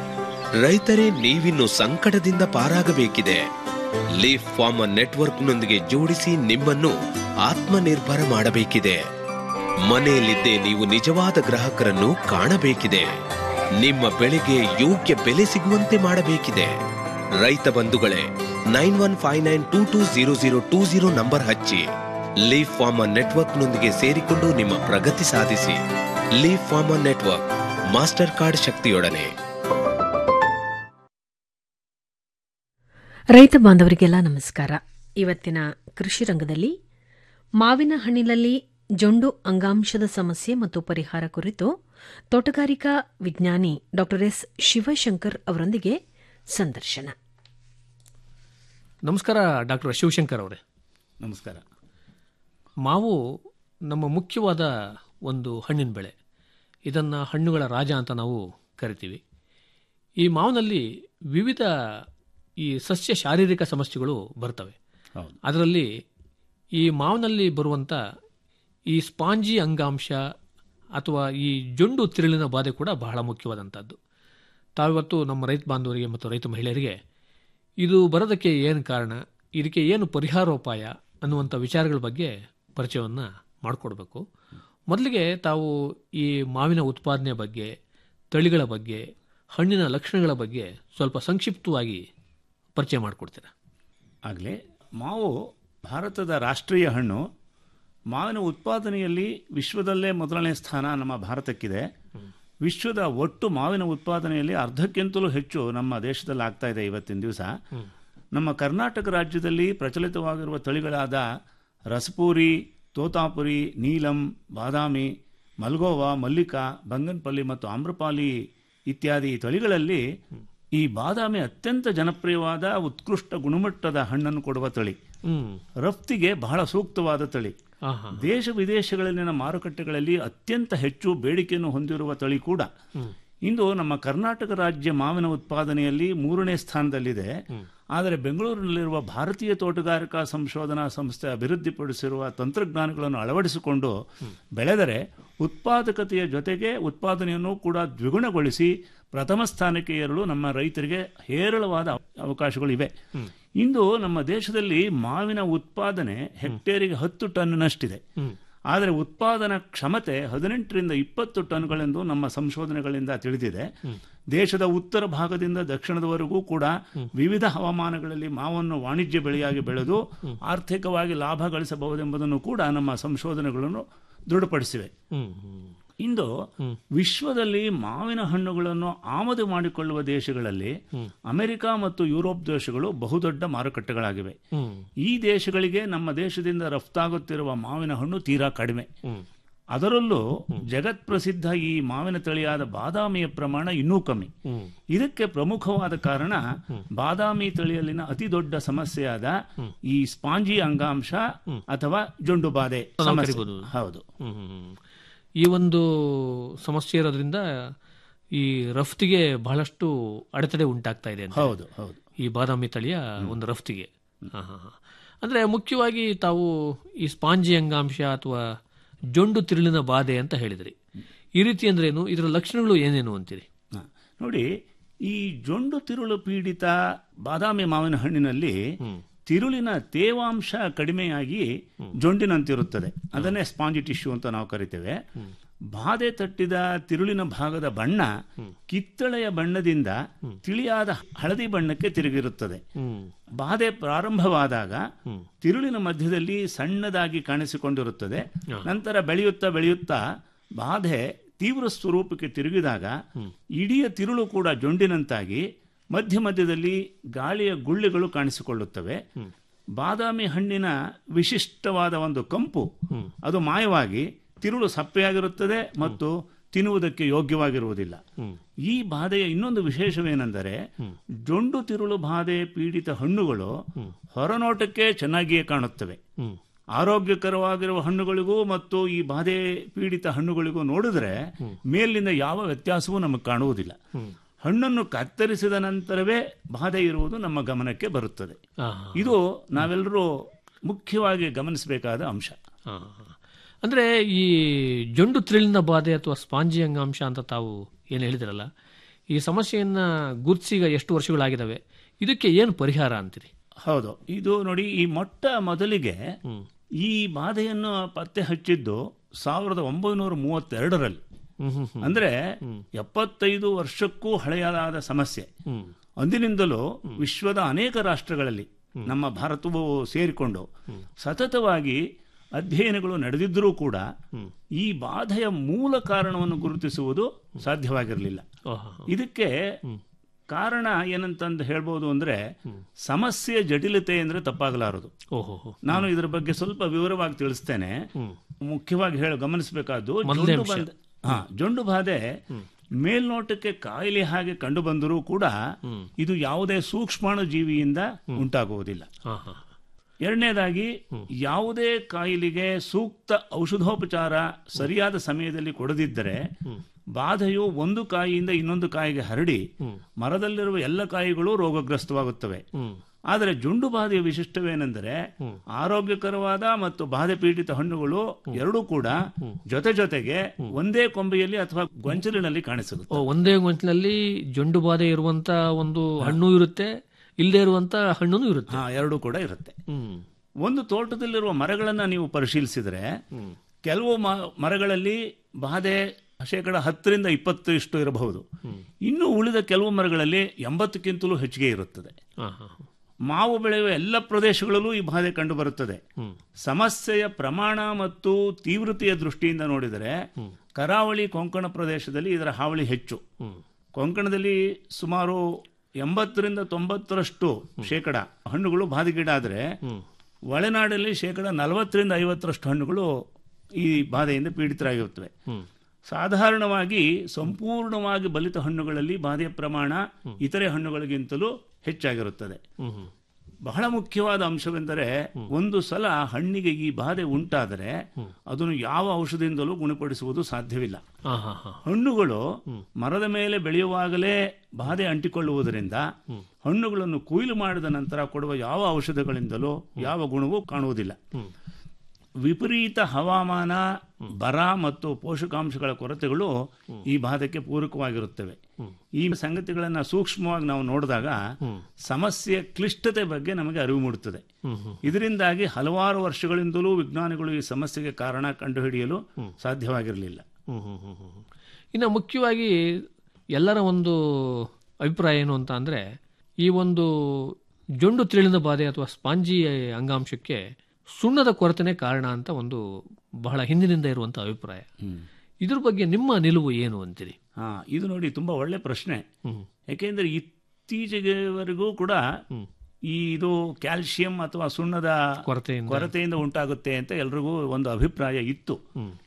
Speaker 2: ರೈತರೇ ನೀವಿನ್ನು ಸಂಕಟದಿಂದ ಪಾರಾಗಬೇಕಿದೆ ಲೀಫ್ ಫಾರ್ಮರ್ ನೆಟ್ವರ್ಕ್ನೊಂದಿಗೆ ಜೋಡಿಸಿ ನಿಮ್ಮನ್ನು ಆತ್ಮನಿರ್ಭರ ಮಾಡಬೇಕಿದೆ ಮನೆಯಲ್ಲಿದ್ದೇ ನೀವು ನಿಜವಾದ ಗ್ರಾಹಕರನ್ನು ಕಾಣಬೇಕಿದೆ ನಿಮ್ಮ ಬೆಳೆಗೆ ಯೋಗ್ಯ ಬೆಲೆ ಸಿಗುವಂತೆ ಮಾಡಬೇಕಿದೆ ರೈತ ಬಂಧುಗಳೇ nine one five nine two two zero zero two zero number ಹಚ್ಚಿ ಲೀಫ್ ಫಾರ್ಮರ್ ನೆಟ್ವರ್ಕ್ನೊಂದಿಗೆ ಸೇರಿಕೊಂಡು ನಿಮ್ಮ ಪ್ರಗತಿ ಸಾಧಿಸಿ leaf farmer network master card ಶಕ್ತಿಯೊಡನೆ
Speaker 1: ರೈತ ಬಾಂಧವರಿಗೆಲ್ಲ ನಮಸ್ಕಾರ ಇವತ್ತಿನ ಕೃಷಿ ರಂಗದಲ್ಲಿ ಮಾವಿನ ಹಣ್ಣಿನಲ್ಲಿ ಜೊಂಡು ಅಂಗಾಂಶದ ಸಮಸ್ಯೆ ಮತ್ತು ಪರಿಹಾರ ಕುರಿತು ತೋಟಗಾರಿಕಾ ವಿಜ್ಞಾನಿ ಡಾ ಎಸ್ ಶಿವಶಂಕರ್ ಅವರೊಂದಿಗೆ ಸಂದರ್ಶನ
Speaker 14: ನಮಸ್ಕಾರ ಡಾಕ್ಟರ್ ಶಿವಶಂಕರ್ ಅವರೇ
Speaker 15: ನಮಸ್ಕಾರ
Speaker 14: ಮಾವು ನಮ್ಮ ಮುಖ್ಯವಾದ ಒಂದು ಹಣ್ಣಿನ ಬೆಳೆ ಇದನ್ನು ಹಣ್ಣುಗಳ ರಾಜ ಅಂತ ನಾವು ಕರಿತೀವಿ ಈ ಮಾವಿನಲ್ಲಿ ವಿವಿಧ ಈ ಸಸ್ಯ ಶಾರೀರಿಕ ಸಮಸ್ಯೆಗಳು ಬರ್ತವೆ
Speaker 15: ಹೌದು
Speaker 14: ಅದರಲ್ಲಿ ಈ ಮಾವಿನಲ್ಲಿ ಬರುವಂಥ ಈ ಸ್ಪಾಂಜಿ ಅಂಗಾಂಶ ಅಥವಾ ಈ ಜೊಂಡು ತಿರುಳಿನ ಬಾಧೆ ಕೂಡ ಬಹಳ ಮುಖ್ಯವಾದಂಥದ್ದು ತಾವಿವತ್ತು ನಮ್ಮ ರೈತ ಬಾಂಧವರಿಗೆ ಮತ್ತು ರೈತ ಮಹಿಳೆಯರಿಗೆ ಇದು ಬರೋದಕ್ಕೆ ಏನು ಕಾರಣ ಇದಕ್ಕೆ ಏನು ಪರಿಹಾರೋಪಾಯ ಅನ್ನುವಂಥ ವಿಚಾರಗಳ ಬಗ್ಗೆ ಪರಿಚಯವನ್ನು ಮಾಡಿಕೊಡ್ಬೇಕು ಮೊದಲಿಗೆ ತಾವು ಈ ಮಾವಿನ ಉತ್ಪಾದನೆ ಬಗ್ಗೆ ತಳಿಗಳ ಬಗ್ಗೆ ಹಣ್ಣಿನ ಲಕ್ಷಣಗಳ ಬಗ್ಗೆ ಸ್ವಲ್ಪ ಸಂಕ್ಷಿಪ್ತವಾಗಿ ಪರಿಚಯ ಮಾಡಿಕೊಡ್ತೀರಾ
Speaker 15: ಆಗಲೇ ಮಾವು ಭಾರತದ ರಾಷ್ಟ್ರೀಯ ಹಣ್ಣು ಮಾವಿನ ಉತ್ಪಾದನೆಯಲ್ಲಿ ವಿಶ್ವದಲ್ಲೇ ಮೊದಲನೇ ಸ್ಥಾನ ನಮ್ಮ ಭಾರತಕ್ಕಿದೆ ವಿಶ್ವದ ಒಟ್ಟು ಮಾವಿನ ಉತ್ಪಾದನೆಯಲ್ಲಿ ಅರ್ಧಕ್ಕಿಂತಲೂ ಹೆಚ್ಚು ನಮ್ಮ ದೇಶದಲ್ಲಿ ಆಗ್ತಾ ಇದೆ ಇವತ್ತಿನ ದಿವಸ ನಮ್ಮ ಕರ್ನಾಟಕ ರಾಜ್ಯದಲ್ಲಿ ಪ್ರಚಲಿತವಾಗಿರುವ ತಳಿಗಳಾದ ರಸಪೂರಿ ತೋತಾಪುರಿ ನೀಲಂ ಬಾದಾಮಿ ಮಲ್ಗೋವಾ ಮಲ್ಲಿಕಾ ಬಂಗನ್ಪಲ್ಲಿ ಮತ್ತು ಆಮ್ರಪಾಲಿ ಇತ್ಯಾದಿ ತಳಿಗಳಲ್ಲಿ ಈ ಬಾದಾಮಿ ಅತ್ಯಂತ ಜನಪ್ರಿಯವಾದ ಉತ್ಕೃಷ್ಟ ಗುಣಮಟ್ಟದ ಹಣ್ಣನ್ನು ಕೊಡುವ ತಳಿ ರಫ್ತಿಗೆ ಬಹಳ ಸೂಕ್ತವಾದ ತಳಿ ದೇಶ ವಿದೇಶಗಳಲ್ಲಿನ ಮಾರುಕಟ್ಟೆಗಳಲ್ಲಿ ಅತ್ಯಂತ ಹೆಚ್ಚು ಬೇಡಿಕೆಯನ್ನು ಹೊಂದಿರುವ ತಳಿ ಕೂಡ ಇಂದು ನಮ್ಮ ಕರ್ನಾಟಕ ರಾಜ್ಯ ಮಾವಿನ ಉತ್ಪಾದನೆಯಲ್ಲಿ ಮೂರನೇ ಸ್ಥಾನದಲ್ಲಿದೆ ಆದರೆ ಬೆಂಗಳೂರಿನಲ್ಲಿರುವ ಭಾರತೀಯ ತೋಟಗಾರಿಕಾ ಸಂಶೋಧನಾ ಸಂಸ್ಥೆ ಅಭಿವೃದ್ಧಿಪಡಿಸಿರುವ ತಂತ್ರಜ್ಞಾನಗಳನ್ನು ಅಳವಡಿಸಿಕೊಂಡು ಬೆಳೆದರೆ ಉತ್ಪಾದಕತೆಯ ಜೊತೆಗೆ ಉತ್ಪಾದನೆಯನ್ನು ಕೂಡ ದ್ವಿಗುಣಗೊಳಿಸಿ ಪ್ರಥಮ ಸ್ಥಾನಕ್ಕೆ ಏರಲು ನಮ್ಮ ರೈತರಿಗೆ ಹೇರಳವಾದ ಅವಕಾಶಗಳಿವೆ ಇಂದು ನಮ್ಮ ದೇಶದಲ್ಲಿ ಮಾವಿನ ಉತ್ಪಾದನೆ ಹೆಕ್ಟೇರಿಗೆ ಹತ್ತು ಟನ್ನಷ್ಟಿದೆ ಆದರೆ ಉತ್ಪಾದನಾ ಕ್ಷಮತೆ ಹದಿನೆಂಟರಿಂದ ಇಪ್ಪತ್ತು ಟನ್ಗಳೆಂದು ನಮ್ಮ ಸಂಶೋಧನೆಗಳಿಂದ ತಿಳಿದಿದೆ ದೇಶದ ಉತ್ತರ ಭಾಗದಿಂದ ದಕ್ಷಿಣದವರೆಗೂ ಕೂಡ ವಿವಿಧ ಹವಾಮಾನಗಳಲ್ಲಿ ಮಾವನ್ನು ವಾಣಿಜ್ಯ ಬೆಳೆಯಾಗಿ ಬೆಳೆದು ಆರ್ಥಿಕವಾಗಿ ಲಾಭ ಗಳಿಸಬಹುದೆಂಬುದನ್ನು ಕೂಡ ನಮ್ಮ ಸಂಶೋಧನೆಗಳನ್ನು ದೃಢಪಡಿಸಿವೆ ಇಂದು ವಿಶ್ವದಲ್ಲಿ ಮಾವಿನ ಹಣ್ಣುಗಳನ್ನು ಆಮದು ಮಾಡಿಕೊಳ್ಳುವ ದೇಶಗಳಲ್ಲಿ ಅಮೆರಿಕ ಮತ್ತು ಯುರೋಪ್ ದೇಶಗಳು ಬಹುದೊಡ್ಡ ಮಾರುಕಟ್ಟೆಗಳಾಗಿವೆ ಈ ದೇಶಗಳಿಗೆ ನಮ್ಮ ದೇಶದಿಂದ ರಫ್ತಾಗುತ್ತಿರುವ ಮಾವಿನ ಹಣ್ಣು ತೀರಾ ಕಡಿಮೆ ಅದರಲ್ಲೂ ಜಗತ್ ಪ್ರಸಿದ್ಧ ಈ ಮಾವಿನ ತಳಿಯಾದ ಬಾದಾಮಿಯ ಪ್ರಮಾಣ ಇನ್ನೂ ಕಮ್ಮಿ ಇದಕ್ಕೆ ಪ್ರಮುಖವಾದ ಕಾರಣ ಬಾದಾಮಿ ತಳಿಯಲ್ಲಿನ ಅತಿ ದೊಡ್ಡ ಸಮಸ್ಯೆಯಾದ ಈ ಸ್ಪಾಂಜಿ ಅಂಗಾಂಶ ಅಥವಾ ಜೊಂಡು ಬಾಧೆ
Speaker 14: ನಾವು
Speaker 15: ಸಮಸ್ಯೆ.
Speaker 14: ಕರಿಬೋದು.
Speaker 15: ಹೌದು
Speaker 14: ಹ್ಮ್, ಹ್ಮ್, ಹ್ಮ್. ಈ ಒಂದು ಸಮಸ್ಯೆ ಇರೋದ್ರಿಂದ ಈ ರಫ್ತಿಗೆ ಬಹಳಷ್ಟು ಅಡೆತಡೆ ಉಂಟಾಗ್ತಾ ಇದೆ ಅಂತ
Speaker 15: ಹೌದು ಹೌದು
Speaker 14: ಈ ಬಾದಾಮಿ ತಳಿಯ ಒಂದು ರಫ್ತಿಗೆ ಹಾ, ಹಾ, ಹಾ. ಅಂದ್ರೆ ಮುಖ್ಯವಾಗಿ ತಾವು ಈ ಸ್ಪಾಂಜಿ ಅಂಗಾಂಶ ಅಥವಾ ಜೊಂಡು ತಿರುಳಿನ ಬಾಧೆ ಅಂತ ಹೇಳಿದ್ರಿ ಈ ರೀತಿ ಅಂದ್ರೇನು ಇದರ ಲಕ್ಷಣಗಳು ಏನೇನು ಅಂತೀರಿ
Speaker 15: ಹ. ನೋಡಿ ಈ ಜೊಂಡು ತಿರುಳು ಪೀಡಿತ ಬಾದಾಮಿ ಮಾವಿನ ಹಣ್ಣಿನಲ್ಲಿ ತಿರುಳಿನ ತೇವಾಂಶ ಕಡಿಮೆಯಾಗಿ ಜೊಂಡಿನಂತಿರುತ್ತದೆ ಅದನ್ನೇ ಸ್ಪಾಂಜಿ ಟಿಶ್ಯೂ ಅಂತ ನಾವು ಕರಿತೇವೆ ಬಾಧೆ ತಟ್ಟಿದ ತಿರುಳಿನ ಭಾಗದ ಬಣ್ಣ ಕಿತ್ತಳೆಯ ಬಣ್ಣದಿಂದ ತಿಳಿಯಾದ ಹಳದಿ ಬಣ್ಣಕ್ಕೆ ತಿರುಗಿರುತ್ತದೆ ಬಾಧೆ ಪ್ರಾರಂಭವಾದಾಗ ತಿರುಳಿನ ಮಧ್ಯದಲ್ಲಿ ಸಣ್ಣದಾಗಿ ಕಾಣಿಸಿಕೊಂಡಿರುತ್ತದೆ ನಂತರ ಬೆಳೆಯುತ್ತಾ ಬೆಳೆಯುತ್ತಾ ಬಾಧೆ ತೀವ್ರ ಸ್ವರೂಪಕ್ಕೆ ತಿರುಗಿದಾಗ ಇಡೀ ತಿರುಳು ಕೂಡ ಜೊಂಡಿನಂತಾಗಿ ಮಧ್ಯ ಮಧ್ಯದಲ್ಲಿ ಗಾಳಿಯ ಗುಳ್ಳೆಗಳು ಕಾಣಿಸಿಕೊಳ್ಳುತ್ತವೆ ಬಾದಾಮಿ ಹಣ್ಣಿನ ವಿಶಿಷ್ಟವಾದ ಒಂದು ಕಂಪು ಅದು ಮಾಯವಾಗಿ ತಿರುಳು ಸಪ್ಪೆಯಾಗಿರುತ್ತದೆ ಮತ್ತು ತಿನ್ನುವುದಕ್ಕೆ ಯೋಗ್ಯವಾಗಿರುವುದಿಲ್ಲ ಈ ಬಾಧೆಯ ಇನ್ನೊಂದು ವಿಶೇಷವೇನೆಂದರೆ ಜೊಂಡು ತಿರುಳು ಬಾಧೆ ಪೀಡಿತ ಹಣ್ಣುಗಳು ಹೊರನೋಟಕ್ಕೆ ಚೆನ್ನಾಗಿಯೇ ಕಾಣುತ್ತವೆ ಆರೋಗ್ಯಕರವಾಗಿರುವ ಹಣ್ಣುಗಳಿಗೂ ಮತ್ತು ಈ ಬಾಧೆ ಪೀಡಿತ ಹಣ್ಣುಗಳಿಗೂ ನೋಡಿದ್ರೆ ಮೇಲಿನಿಂದ ಯಾವ ವ್ಯತ್ಯಾಸವೂ ನಮಗೆ ಕಾಣುವುದಿಲ್ಲ ಹಣ್ಣನ್ನು ಕತ್ತರಿಸಿದ ನಂತರವೇ ಬಾಧೆ ಇರುವುದು ನಮ್ಮ ಗಮನಕ್ಕೆ ಬರುತ್ತದೆ ಇದು ನಾವೆಲ್ಲರೂ ಮುಖ್ಯವಾಗಿ ಗಮನಿಸಬೇಕಾದ ಅಂಶ
Speaker 14: ಹಾ, ಹಾ. ಅಂದ್ರೆ ಈ ಜೊಂಡು ತಿರುಳಿನ ಬಾಧೆ ಅಥವಾ ಸ್ಪಾಂಜಿ ಅಂಗಾಂಶ ಅಂತ ತಾವು ಏನು ಹೇಳಿದಿರಲ್ಲ ಈ ಸಮಸ್ಯೆಯನ್ನ ಗುರುತಿಸಿಗ ಎಷ್ಟು ವರ್ಷಗಳಾಗಿದ್ದಾವೆ ಇದಕ್ಕೆ ಏನು ಪರಿಹಾರ ಅಂತೀರಿ
Speaker 15: ಹೌದು ಇದು ನೋಡಿ ಈ ಮೊಟ್ಟ ಮೊದಲಿಗೆ ಈ ಬಾಧೆಯನ್ನು ಪತ್ತೆ ಹಚ್ಚಿದ್ದು ಸಾವಿರದ ಒಂಬೈನೂರ ಮೂವತ್ತೆರಡರಲ್ಲಿ ಅಂದ್ರೆ ಎಪ್ಪತ್ತೈದು ವರ್ಷಕ್ಕೂ ಹಳೆಯದಾದ ಸಮಸ್ಯೆ ಅಂದಿನಿಂದಲೂ ವಿಶ್ವದ ಅನೇಕ ರಾಷ್ಟ್ರಗಳಲ್ಲಿ ನಮ್ಮ ಭಾರತವು ಸೇರಿಕೊಂಡು ಸತತವಾಗಿ ಅಧ್ಯಯನಗಳು ನಡೆದಿದ್ದರೂ ಕೂಡ ಈ ಬಾಧೆಯ ಮೂಲ ಕಾರಣವನ್ನು ಗುರುತಿಸುವುದು ಸಾಧ್ಯವಾಗಿರಲಿಲ್ಲ ಇದಕ್ಕೆ ಕಾರಣ ಏನಂತಂದು ಹೇಳ್ಬೋದು ಅಂದ್ರೆ ಸಮಸ್ಯೆಯ ಜಟಿಲತೆ ಅಂದ್ರೆ ತಪ್ಪಾಗಲಾರದು
Speaker 14: ಓಹೋ
Speaker 15: ನಾನು ಇದರ ಬಗ್ಗೆ ಸ್ವಲ್ಪ ವಿವರವಾಗಿ ತಿಳಿಸ್ತೇನೆ ಮುಖ್ಯವಾಗಿ ಹೇಳ ಗಮನಿಸಬೇಕಾದ್ದು
Speaker 14: ಮೊದಲನೇ
Speaker 15: ಜೊಂಡು
Speaker 14: ಅಂಶ.
Speaker 15: ಬಾಧೆ ಹಾ ಜೊಂಡು ಬಾಧೆ ಮೇಲ್ನೋಟಕ್ಕೆ ಕಾಯಿಲೆ ಹಾಗೆ ಕಂಡು ಬಂದರೂ ಕೂಡ ಇದು ಯಾವುದೇ ಸೂಕ್ಷ್ಮಾಣು ಜೀವಿಯಿಂದ ಉಂಟಾಗುವುದಿಲ್ಲ
Speaker 14: ಹಾ, ಹಾ.
Speaker 15: ಎರಡನೇದಾಗಿ ಯಾವುದೇ ಕಾಯಿಲೆಗೆ ಸೂಕ್ತ ಔಷಧೋಪಚಾರ ಸರಿಯಾದ ಸಮಯದಲ್ಲಿ ಕೊಡದಿದ್ದರೆ ಬಾಧೆಯು ಒಂದು ಕಾಯಿಯಿಂದ ಇನ್ನೊಂದು ಕಾಯಿಗೆ ಹರಡಿ ಮರದಲ್ಲಿರುವ ಎಲ್ಲ ಕಾಯಿಗಳು ರೋಗಗ್ರಸ್ತವಾಗುತ್ತವೆ ಆದರೆ ಜುಂಡು ಬಾಧೆಯ ವಿಶಿಷ್ಟವೇನೆಂದರೆ ಆರೋಗ್ಯಕರವಾದ ಮತ್ತು ಬಾಧೆ ಪೀಡಿತ ಹಣ್ಣುಗಳು ಎರಡೂ ಕೂಡ ಜೊತೆ ಜೊತೆಗೆ ಒಂದೇ ಕೊಂಬೆಯಲ್ಲಿ ಅಥವಾ ಗೊಂಚಲಿನಲ್ಲಿ ಕಾಣಿಸುತ್ತೆ
Speaker 14: ಓ, ಒಂದೇ ಗೊಂಚಿನಲ್ಲಿ ಜೊಂಡು ಬಾಧೆ ಇರುವಂತ ಒಂದು ಹಣ್ಣು ಇರುತ್ತೆ ಇಲ್ಲದೆ ಇರುವಂತ ಹಣ್ಣು ಇರುತ್ತೆ
Speaker 15: ಹಾ ಎರಡೂ ಕೂಡ ಇರುತ್ತೆ
Speaker 14: ಹ್ಮ್
Speaker 15: ಒಂದು ತೋಟದಲ್ಲಿರುವ ಮರಗಳನ್ನ ನೀವು ಪರಿಶೀಲಿಸಿದರೆ ಕೆಲವು ಮ- ಮರಗಳಲ್ಲಿ ಬಾಧೆ ಶೇಕಡ ಹತ್ತರಿಂದ ಇಪ್ಪತ್ತು ಇಷ್ಟು ಇರಬಹುದು ಇನ್ನು ಉಳಿದ ಕೆಲವು ಮರಗಳಲ್ಲಿ ಎಂಬತ್ತಕ್ಕಿಂತಲೂ ಹೆಚ್ಚಿಗೆ ಇರುತ್ತದೆ
Speaker 14: ಹಾ, ಹಾ, ಹಾ.
Speaker 15: ಮಾವು ಬೆಳೆಯುವ ಎಲ್ಲ ಪ್ರದೇಶಗಳಲ್ಲೂ ಈ ಬಾಧೆ ಕಂಡು ಬರುತ್ತದೆ ಸಮಸ್ಯೆಯ ಪ್ರಮಾಣ ಮತ್ತು ತೀವ್ರತೆಯ ದೃಷ್ಟಿಯಿಂದ ನೋಡಿದರೆ ಕರಾವಳಿ ಕೊಂಕಣ ಪ್ರದೇಶದಲ್ಲಿ ಇದರ ಹಾವಳಿ ಹೆಚ್ಚು ಕೊಂಕಣದಲ್ಲಿ ಸುಮಾರು ಎಂಬತ್ತರಿಂದ ತೊಂಬತ್ತರಷ್ಟು ಶೇಕಡ ಹಣ್ಣುಗಳು ಬಾಧೆಗೀಡಾದರೆ ಒಳನಾಡಲ್ಲಿ ಶೇಕಡ ನಲವತ್ತರಿಂದ ಐವತ್ತರಷ್ಟು ಹಣ್ಣುಗಳು ಈ ಬಾಧೆಯಿಂದ ಪೀಡಿತರಾಗಿರುತ್ತವೆ ಸಾಧಾರಣವಾಗಿ ಸಂಪೂರ್ಣವಾಗಿ ಬಲಿತ ಹಣ್ಣುಗಳಲ್ಲಿ ಬಾಧೆಯ ಪ್ರಮಾಣ ಇತರೆ ಹಣ್ಣುಗಳಿಗಿಂತಲೂ ಹೆಚ್ಚಾಗಿರುತ್ತದೆ ಬಹಳ ಮುಖ್ಯವಾದ ಅಂಶವೆಂದರೆ ಒಂದು ಸಲ ಹಣ್ಣಿಗೆ ಈ ಬಾಧೆ ಉಂಟಾದರೆ ಅದನ್ನು ಯಾವ ಔಷಧಿಯಿಂದಲೂ ಗುಣಪಡಿಸುವುದು ಸಾಧ್ಯವಿಲ್ಲ
Speaker 14: ಹಾ, ಹಾ, ಹಾ.
Speaker 15: ಹಣ್ಣುಗಳು ಮರದ ಮೇಲೆ ಬೆಳೆಯುವಾಗಲೇ ಬಾಧೆ ಅಂಟಿಕೊಳ್ಳುವುದರಿಂದ ಹಣ್ಣುಗಳನ್ನು ಕೊಯ್ಲು ಮಾಡಿದ ನಂತರ ಕೊಡುವ ಯಾವ ಔಷಧಗಳಿಂದಲೂ ಯಾವ ಗುಣವೂ ಕಾಣುವುದಿಲ್ಲ ವಿಪರೀತ ಹವಾಮಾನ ಬರ ಮತ್ತು ಪೋಷಕಾಂಶಗಳ ಕೊರತೆಗಳು ಈ ಬಾಧೆಗೆ ಪೂರಕವಾಗಿರುತ್ತವೆ ಈ ಸಂಗತಿಗಳನ್ನು ಸೂಕ್ಷ್ಮವಾಗಿ ನಾವು ನೋಡಿದಾಗ ಸಮಸ್ಯೆಯ ಕ್ಲಿಷ್ಟತೆ ಬಗ್ಗೆ ನಮಗೆ ಅರಿವು ಮೂಡುತ್ತದೆ ಇದರಿಂದಾಗಿ ಹಲವಾರು ವರ್ಷಗಳಿಂದಲೂ ವಿಜ್ಞಾನಿಗಳು ಈ ಸಮಸ್ಯೆಗೆ ಕಾರಣ ಕಂಡುಹಿಡಿಯಲು ಸಾಧ್ಯವಾಗಿರಲಿಲ್ಲ
Speaker 14: ಹ್ಮ್, ಹ್ಮ್, ಹ್ಮ್, ಹ್ಮ್. ಇನ್ನು ಮುಖ್ಯವಾಗಿ ಎಲ್ಲರ ಒಂದು ಅಭಿಪ್ರಾಯ ಏನು ಅಂತ ಅಂದ್ರೆ ಈ ಒಂದು ಜೊಂಡು ತಿರುಳಿನ ಬಾಧೆ ಅಥವಾ ಸ್ಪಾಂಜಿ ಅಂಗಾಂಶಕ್ಕೆ ಸುಣ್ಣದ ಕೊರತೆನೇ ಕಾರಣ ಅಂತ ಒಂದು ಬಹಳ ಹಿಂದಿನಿಂದ ಇರುವಂತ ಅಭಿಪ್ರಾಯ ಇದ್ರ ಬಗ್ಗೆ ನಿಮ್ಮ ನಿಲುವು ಏನು ಅಂತೀರಿ
Speaker 15: ಹಾ ಇದು ನೋಡಿ ತುಂಬಾ ಒಳ್ಳೆ ಪ್ರಶ್ನೆ ಯಾಕೆಂದ್ರೆ ಇತ್ತೀಚೆಗೆವರೆಗೂ ಕೂಡ ಈ ಇದು ಕ್ಯಾಲ್ಸಿಯಂ ಅಥವಾ ಸುಣ್ಣದ
Speaker 14: ಕೊರತೆಯಿಂದ
Speaker 15: ಕೊರತೆಯಿಂದ ಉಂಟಾಗುತ್ತೆ ಅಂತ ಎಲ್ರಿಗೂ ಒಂದು ಅಭಿಪ್ರಾಯ ಇತ್ತು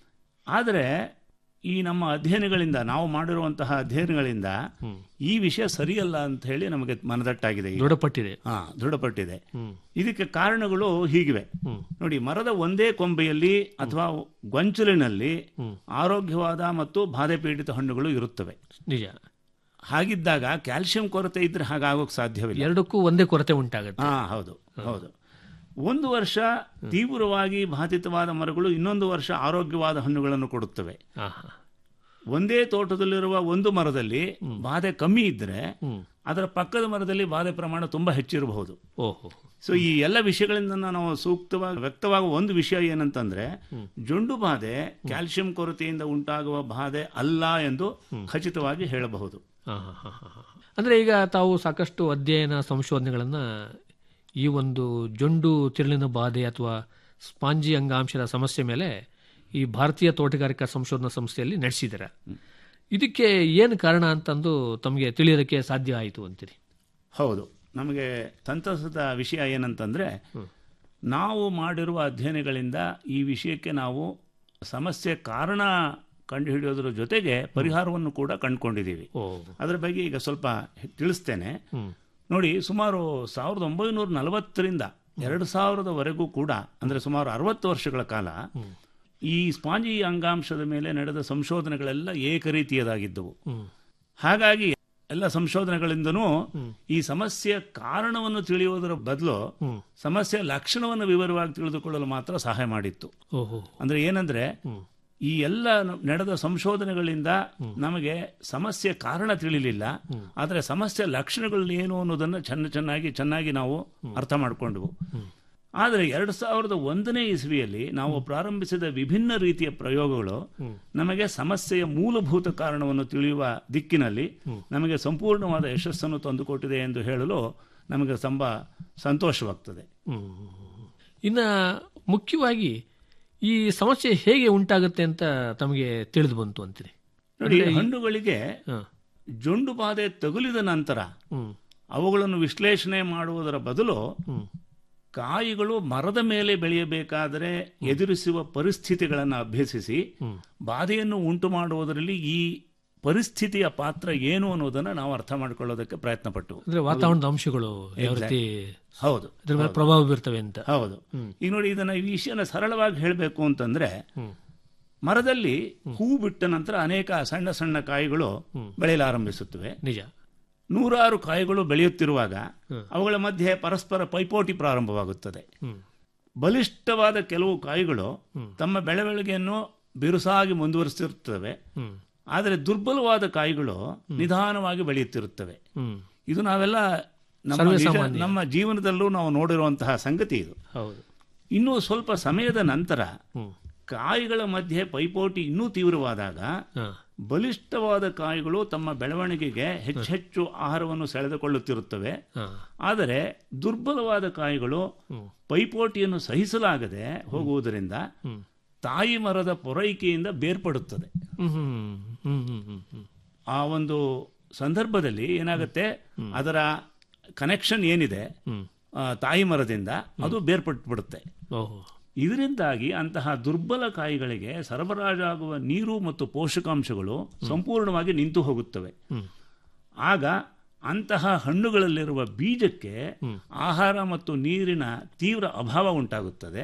Speaker 15: ಆದರೆ ಈ ನಮ್ಮ ಅಧ್ಯಯನಗಳಿಂದ ನಾವು ಮಾಡಿರುವಂತಹ ಅಧ್ಯಯನಗಳಿಂದ ಈ ವಿಷಯ ಸರಿಯಲ್ಲ ಅಂತ ಹೇಳಿ ನಮಗೆ ಮನದಟ್ಟಾಗಿದೆ ಈಗ.
Speaker 14: ದೃಢಪಟ್ಟಿದೆ
Speaker 15: ಹಾ ದೃಢಪಟ್ಟಿದೆ ಇದಕ್ಕೆ ಕಾರಣಗಳು ಹೀಗಿವೆ ನೋಡಿ ಮರದ ಒಂದೇ ಕೊಂಬೆಯಲ್ಲಿ ಅಥವಾ ಗೊಂಚಲಿನಲ್ಲಿ ಆರೋಗ್ಯವಾದ ಮತ್ತು ಬಾಧೆ ಪೀಡಿತ ಹಣ್ಣುಗಳು ಇರುತ್ತವೆ
Speaker 14: ನಿಜ
Speaker 15: ಹಾಗಿದ್ದಾಗ ಕ್ಯಾಲ್ಸಿಯಂ ಕೊರತೆ ಇದ್ರೆ ಹಾಗಾಗೋಕ್ ಸಾಧ್ಯವಿಲ್ಲ
Speaker 14: ಎರಡಕ್ಕೂ ಒಂದೇ ಕೊರತೆ ಉಂಟಾಗುತ್ತೆ
Speaker 15: ಹಾ ಹೌದು ಹೌದು ಒಂದು ವರ್ಷ ತೀವ್ರವಾಗಿ ಬಾಧಿತವಾದ ಮರಗಳು ಇನ್ನೊಂದು ವರ್ಷ ಆರೋಗ್ಯವಾದ ಹಣ್ಣುಗಳನ್ನು ಕೊಡುತ್ತವೆ
Speaker 14: ಆಹಾ.
Speaker 15: ಒಂದೇ ತೋಟದಲ್ಲಿರುವ ಒಂದು ಮರದಲ್ಲಿ ಬಾಧೆ ಕಮ್ಮಿ ಇದ್ರೆ ಅದರ ಪಕ್ಕದ ಮರದಲ್ಲಿ ಬಾಧೆ ಪ್ರಮಾಣ ತುಂಬಾ ಹೆಚ್ಚಿರಬಹುದು
Speaker 14: ಓಹೋ
Speaker 15: ಸೊ ಈ ಎಲ್ಲ ವಿಷಯಗಳಿಂದ ನಾವು ಸೂಕ್ತವಾಗಿ ವ್ಯಕ್ತವಾಗುವ ಒಂದು ವಿಷಯ ಏನಂತಂದ್ರೆ ಜೊಂಡು ಬಾಧೆ ಕ್ಯಾಲ್ಸಿಯಂ ಕೊರತೆಯಿಂದ ಉಂಟಾಗುವ ಬಾಧೆ ಅಲ್ಲ ಎಂದು ಖಚಿತವಾಗಿ ಹೇಳಬಹುದು
Speaker 14: ಆಹಾ, ಹಾ, ಹಾ, ಹಾ. ಅಂದ್ರೆ ಈಗ ತಾವು ಸಾಕಷ್ಟು ಅಧ್ಯಯನ ಸಂಶೋಧನೆಗಳನ್ನ ಈ ಒಂದು ಜೊಂಡು ತಿರುಳಿನ ಬಾಧೆ ಅಥವಾ ಸ್ಪಾಂಜಿ ಅಂಗಾಂಶದ ಸಮಸ್ಯೆ ಮೇಲೆ ಈ ಭಾರತೀಯ ತೋಟಗಾರಿಕಾ ಸಂಶೋಧನಾ ಸಂಸ್ಥೆಯಲ್ಲಿ ನಡೆಸಿದ್ದೀರ ಇದಕ್ಕೆ ಏನು ಕಾರಣ ಅಂತಂದು ತಮಗೆ ತಿಳಿಯೋದಕ್ಕೆ ಸಾಧ್ಯ ಆಯಿತು ಅಂತೀರಿ
Speaker 15: ಹೌದು ನಮಗೆ ಸಂತಸದ ವಿಷಯ ಏನಂತಂದ್ರೆ ನಾವು ಮಾಡಿರುವ ಅಧ್ಯಯನಗಳಿಂದ ಈ ವಿಷಯಕ್ಕೆ ನಾವು ಸಮಸ್ಯೆ ಕಾರಣ ಕಂಡುಹಿಡಿಯೋದ್ರ ಜೊತೆಗೆ ಪರಿಹಾರವನ್ನು ಕೂಡ ಕಂಡುಕೊಂಡಿದ್ದೀವಿ ಅದರ ಬಗ್ಗೆ ಈಗ ಸ್ವಲ್ಪ ತಿಳಿಸ್ತೇನೆ ನೋಡಿ ಸುಮಾರು ಸಾವಿರದ ಒಂಬೈನೂರ ನಲವತ್ತರಿಂದ ಎರಡು ಸಾವಿರದವರೆಗೂ ಕೂಡ ಅಂದ್ರೆ ಸುಮಾರು ಅರವತ್ತು ವರ್ಷಗಳ ಕಾಲ ಈ ಸ್ಪಾಂಜಿ ಅಂಗಾಂಶದ ಮೇಲೆ ನಡೆದ ಸಂಶೋಧನೆಗಳೆಲ್ಲ ಏಕರೀತಿಯದಾಗಿದ್ದವು ಹಾಗಾಗಿ ಎಲ್ಲ ಸಂಶೋಧನೆಗಳಿಂದನೂ ಈ ಸಮಸ್ಯೆಯ ಕಾರಣವನ್ನು ತಿಳಿಯುವುದರ ಬದಲು ಸಮಸ್ಯೆಯ ಲಕ್ಷಣವನ್ನು ವಿವರವಾಗಿ ತಿಳಿದುಕೊಳ್ಳಲು ಮಾತ್ರ ಸಹಾಯ ಮಾಡಿತ್ತು
Speaker 14: ಓಹೋ
Speaker 15: ಅಂದ್ರೆ ಏನಂದ್ರೆ ಈ ಎಲ್ಲ ನ- ನಡೆದ ಸಂಶೋಧನೆಗಳಿಂದ ನಮಗೆ ಸಮಸ್ಯೆ ಕಾರಣ ತಿಳಿಲಿಲ್ಲ ಆದರೆ ಸಮಸ್ಯೆ ಲಕ್ಷಣಗಳು ಏನು ಅನ್ನೋದನ್ನ ಚೆನ್ನ ಚೆನ್ನಾಗಿ ಚೆನ್ನಾಗಿ ನಾವು ಅರ್ಥ ಮಾಡಿಕೊಂಡ್ವು ಆದರೆ ಎರಡು ಸಾವಿರದ ಒಂದನೇ ಇಸ್ವಿಯಲ್ಲಿ ನಾವು ಪ್ರಾರಂಭಿಸಿದ ವಿಭಿನ್ನ ರೀತಿಯ ಪ್ರಯೋಗಗಳು ನಮಗೆ ಸಮಸ್ಯೆಯ ಮೂಲಭೂತ ಕಾರಣವನ್ನು ತಿಳಿಯುವ ದಿಕ್ಕಿನಲ್ಲಿ ನಮಗೆ ಸಂಪೂರ್ಣವಾದ ಯಶಸ್ಸನ್ನು ತಂದುಕೊಟ್ಟಿದೆ ಎಂದು ಹೇಳಲು ನಮಗೆ ತುಂಬ ಸಂತೋಷವಾಗ್ತದೆ
Speaker 14: ಇನ್ನ ಮುಖ್ಯವಾಗಿ ಈ ಸಮಸ್ಯೆ ಹೇಗೆ ಉಂಟಾಗುತ್ತೆ ಅಂತ ತಮಗೆ ತಿಳಿದು ಬಂತು ಅಂತೀರಿ
Speaker 15: ನೋಡಿ
Speaker 14: ಅಂದ್ರೆ ಈ-
Speaker 15: ಹಣ್ಣುಗಳಿಗೆ ಜೊಂಡು ಬಾಧೆ ತಗುಲಿದ ನಂತರ ಅವುಗಳನ್ನು ವಿಶ್ಲೇಷಣೆ ಮಾಡುವುದರ ಬದಲು ಕಾಯಿಗಳು ಮರದ ಮೇಲೆ ಬೆಳೆಯಬೇಕಾದರೆ ಎದುರಿಸುವ ಪರಿಸ್ಥಿತಿಗಳನ್ನು ಅಭ್ಯಸಿಸಿ ಬಾಧೆಯನ್ನು ಉಂಟು ಮಾಡುವುದರಲ್ಲಿ ಈ ಪರಿಸ್ಥಿತಿಯ ಪಾತ್ರ ಏನು ಅನ್ನೋದನ್ನು ನಾವು ಅರ್ಥ ಮಾಡಿಕೊಳ್ಳೋದಕ್ಕೆ ಪ್ರಯತ್ನ ಪಟ್ಟು
Speaker 14: ಅಂದ್ರೆ ವಾತಾವರಣದ ಅಂಶಗಳು ಯಾವ ರೀತಿ
Speaker 15: ಹೌದು
Speaker 14: ಅದ್ರ ಮೇಲೆ
Speaker 15: ಹೌದು.
Speaker 14: ಪ್ರಭಾವ ಬೀರ್ತವೆ ಅಂತ
Speaker 15: ಹೌದು ಈಗ ನೋಡಿ ಇದನ್ನ ಈ ವಿಷಯನ ಸರಳವಾಗಿ ಹೇಳಬೇಕು ಅಂತಂದ್ರೆ ಮರದಲ್ಲಿ ಹೂ ಬಿಟ್ಟ ನಂತರ ಅನೇಕ ಸಣ್ಣ ಸಣ್ಣ ಕಾಯಿಗಳು ಬೆಳೆಯಲಾರಂಭಿಸುತ್ತವೆ
Speaker 14: ನಿಜ
Speaker 15: ನೂರಾರು ಕಾಯಿಗಳು ಬೆಳೆಯುತ್ತಿರುವಾಗ ಅವುಗಳ ಮಧ್ಯೆ ಪರಸ್ಪರ ಪೈಪೋಟಿ ಪ್ರಾರಂಭವಾಗುತ್ತದೆ ಬಲಿಷ್ಠವಾದ ಕೆಲವು ಕಾಯಿಗಳು ತಮ್ಮ ಬೆಳವಣಿಗೆಯನ್ನು ಬಿರುಸಾಗಿ ಮುಂದುವರಿಸುತ್ತಿರುತ್ತವೆ ಆದರೆ ದುರ್ಬಲವಾದ ಕಾಯಿಗಳು ನಿಧಾನವಾಗಿ ಬೆಳೆಯುತ್ತಿರುತ್ತವೆ ಇದು ನಾವೆಲ್ಲ ನಮ್ಮ
Speaker 14: ಸರ್ವೇ
Speaker 15: ನಿಜ-
Speaker 14: ಸಾಮಾನ್ಯ.
Speaker 15: ನಮ್ಮ ಜೀವನದಲ್ಲೂ ನಾವು ನೋಡಿರುವಂತಹ ಸಂಗತಿ ಇದು
Speaker 14: ಹೌದು
Speaker 15: ಇನ್ನು ಸ್ವಲ್ಪ ಸಮಯದ ನಂತರ ಕಾಯಿಗಳ ಮಧ್ಯೆ ಪೈಪೋಟಿ ಇನ್ನೂ ತೀವ್ರವಾದಾಗ ಬಲಿಷ್ಠವಾದ ಕಾಯಿಗಳು ತಮ್ಮ ಬೆಳವಣಿಗೆಗೆ ಹೆಚ್ಚೆಚ್ಚು ಆಹಾರವನ್ನು ಸೆಳೆದುಕೊಳ್ಳುತ್ತಿರುತ್ತವೆ ಆದರೆ ದುರ್ಬಲವಾದ ಕಾಯಿಗಳು ಪೈಪೋಟಿಯನ್ನು ಸಹಿಸಲಾಗದೆ ಹೋಗುವುದರಿಂದ ತಾಯಿ ಮರದ ಪೊರೈಕೆಯಿಂದ ಬೇರ್ಪಡುತ್ತದೆ
Speaker 14: ಹ್ಮ್ ಹ್ಮ್ ಹ್ಮ್ ಹ್ಮ್ ಹ್ಮ್ ಹ್ಮ್
Speaker 15: ಆ ಒಂದು ಸಂದರ್ಭದಲ್ಲಿ ಏನಾಗುತ್ತೆ ಅದರ ಕನೆಕ್ಷನ್ ಏನಿದೆ ಆ, ತಾಯಿ ಮರದಿಂದ ಅದು ಬೇರ್ಪಟ್ಟು ಬಿಡುತ್ತೆ
Speaker 14: ಓಹೋ
Speaker 15: ಇದರಿಂದಾಗಿ ಅಂತಹ ದುರ್ಬಲ ಕಾಯಿಗಳಿಗೆ ಸರಬರಾಜಾಗುವ ನೀರು ಮತ್ತು ಪೋಷಕಾಂಶಗಳು ಸಂಪೂರ್ಣವಾಗಿ ನಿಂತು ಹೋಗುತ್ತವೆ ಆಗ ಅಂತಹ ಹಣ್ಣುಗಳಲ್ಲಿರುವ ಬೀಜಕ್ಕೆ ಆಹಾರ ಮತ್ತು ನೀರಿನ ತೀವ್ರ ಅಭಾವ ಉಂಟಾಗುತ್ತದೆ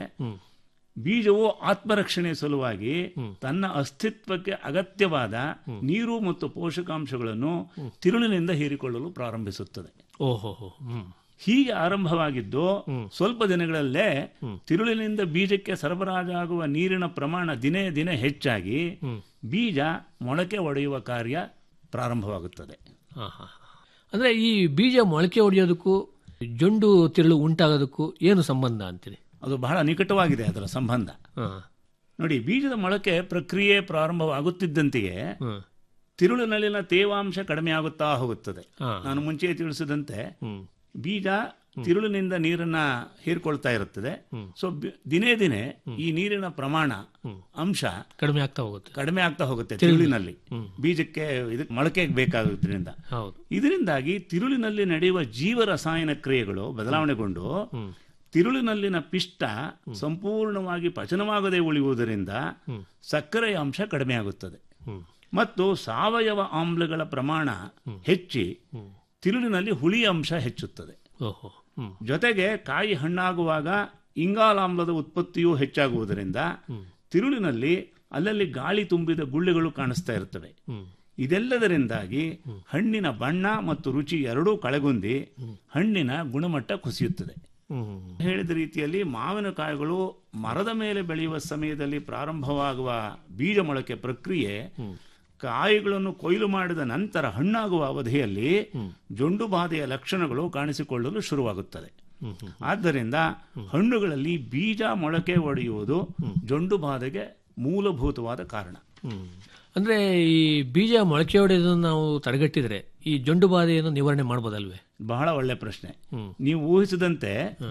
Speaker 15: ಬೀಜವು ಆತ್ಮರಕ್ಷಣೆ ಸಲುವಾಗಿ ತನ್ನ ಅಸ್ತಿತ್ವಕ್ಕೆ ಅಗತ್ಯವಾದ ನೀರು ಮತ್ತು ಪೋಷಕಾಂಶಗಳನ್ನು ತಿರುಳಿನಿಂದ ಹೀರಿಕೊಳ್ಳಲು ಪ್ರಾರಂಭಿಸುತ್ತದೆ
Speaker 14: ಓಹೋ ಹ್ಮ್
Speaker 15: ಹೀಗೆ ಆರಂಭವಾಗಿದ್ದು ಸ್ವಲ್ಪ ದಿನಗಳಲ್ಲೇ ತಿರುಳಿನಿಂದ ಬೀಜಕ್ಕೆ ಸರಬರಾಜಾಗುವ ನೀರಿನ ಪ್ರಮಾಣ ದಿನೇ ದಿನೇ ಹೆಚ್ಚಾಗಿ ಬೀಜ ಮೊಳಕೆ ಒಡೆಯುವ ಕಾರ್ಯ ಪ್ರಾರಂಭವಾಗುತ್ತದೆ
Speaker 14: ಹಾ, ಹಾ. ಅಂದ್ರೆ ಈ ಬೀಜ ಮೊಳಕೆ ಹೊಡೆಯೋದಕ್ಕೂ ಜೊಂಡು ತಿರುಳು ಉಂಟಾಗೋದಕ್ಕೂ ಏನು ಸಂಬಂಧ ಅಂತೀರಿ
Speaker 15: ಅದು ಬಹಳ ನಿಕಟವಾಗಿದೆ ಅದರ ಸಂಬಂಧ ನೋಡಿ ಬೀಜದ ಮೊಳಕೆ ಪ್ರಕ್ರಿಯೆ ಪ್ರಾರಂಭವಾಗುತ್ತಿದ್ದಂತೆಯೇ ತಿರುಳಿನಲ್ಲಿನ ತೇವಾಂಶ ಕಡಿಮೆ ಆಗುತ್ತಾ ಹೋಗುತ್ತದೆ ನಾನು ಮುಂಚೆ ತಿಳಿಸಿದಂತೆ ಬೀಜ ತಿರುಳಿನಿಂದ ನೀರನ್ನ ಹೀರ್ಕೊಳ್ತಾ ಇರುತ್ತದೆ ಸೊ ಬಿ- ದಿನೇ ದಿನೇ ಈ ನೀರಿನ ಪ್ರಮಾಣ ಅಂಶ
Speaker 14: ಕಡಿಮೆ ಆಗ್ತಾ ಹೋಗುತ್ತೆ
Speaker 15: ಕಡಿಮೆ ಆಗ್ತಾ ಹೋಗುತ್ತೆ
Speaker 14: ತಿರುಳು-
Speaker 15: ತಿರುಳಿನಲ್ಲಿ ಬೀಜಕ್ಕೆ ಇದಕ್ಕೆ ಮೊಳಕೆಗೆ ಬೇಕಾಗೋದ್ರಿಂದ
Speaker 14: ಹೌದು
Speaker 15: ಇದರಿಂದಾಗಿ ತಿರುಳಿನಲ್ಲಿ ನಡೆಯುವ ಜೀವ ರಸಾಯನ ಕ್ರಿಯೆಗಳು ಬದಲಾವಣೆಗೊಂಡು ತಿರುಳಿನಲ್ಲಿನ ಪಿಷ್ಟ ಸಂಪೂರ್ಣವಾಗಿ ಪಚನವಾಗದೆ ಉಳಿಯುವುದರಿಂದ ಸಕ್ಕರೆಯ ಅಂಶ ಕಡಿಮೆಯಾಗುತ್ತದೆ ಮತ್ತು ಸಾವಯವ ಆಮ್ಲಗಳ ಪ್ರಮಾಣ ಹೆಚ್ಚಿ ತಿರುಳಿನಲ್ಲಿ ಹುಳಿ ಅಂಶ ಹೆಚ್ಚುತ್ತದೆ
Speaker 14: ಓಹೋ ಹ್ಮ್
Speaker 15: ಜೊತೆಗೆ ಕಾಯಿ ಹಣ್ಣಾಗುವಾಗ ಇಂಗಾಲಾಮ್ಲದ ಉತ್ಪತ್ತಿಯೂ ಹೆಚ್ಚಾಗುವುದರಿಂದ ತಿರುಳಿನಲ್ಲಿ ಅಲ್ಲಲ್ಲಿ ಗಾಳಿ ತುಂಬಿದ ಗುಳ್ಳೆಗಳು ಕಾಣಿಸ್ತಾ ಇರ್ತವೆ ಇದೆಲ್ಲದರಿಂದಾಗಿ ಹಣ್ಣಿನ ಬಣ್ಣ ಮತ್ತು ರುಚಿ ಎರಡೂ ಕಳೆಗುಂದಿ ಹಣ್ಣಿನ ಗುಣಮಟ್ಟ ಕುಸಿಯುತ್ತದೆ ಹೇಳಿದ ರೀತಿಯಲ್ಲಿ ಮಾವಿನಕಾಯಿಗಳು ಮರದ ಮೇಲೆ ಬೆಳೆಯುವ ಸಮಯದಲ್ಲಿ ಪ್ರಾರಂಭವಾಗುವ ಬೀಜ ಮೊಳಕೆ ಪ್ರಕ್ರಿಯೆ ಕಾಯಿಗಳನ್ನು ಕೊಯ್ಲು ಮಾಡಿದ ನಂತರ ಹಣ್ಣಾಗುವ ಅವಧಿಯಲ್ಲಿ ಜೊಂಡು ಬಾಧೆಯ ಲಕ್ಷಣಗಳು ಕಾಣಿಸಿಕೊಳ್ಳಲು ಶುರುವಾಗುತ್ತದೆ ಆದ್ದರಿಂದ ಹಣ್ಣುಗಳಲ್ಲಿ ಬೀಜ ಮೊಳಕೆ ಒಡೆಯುವುದು ಜೊಂಡು ಬಾಧೆಗೆ ಮೂಲಭೂತವಾದ ಕಾರಣ
Speaker 14: ಅಂದ್ರೆ ಈ ಬೀಜ ಮೊಳಕೆ ಹೊಡೆಯೋದನ್ನು ನಾವು ತಡೆಗಟ್ಟಿದ್ರೆ ಈ ಜೊಂಡು ಬಾಧೆಯನ್ನು ನಿವಾರಣೆ ಮಾಡ್ಬೋದಲ್ವೇ
Speaker 15: ಬಹಳ ಒಳ್ಳೆ ಪ್ರಶ್ನೆ ನೀವು ಊಹಿಸಿದಂತೆ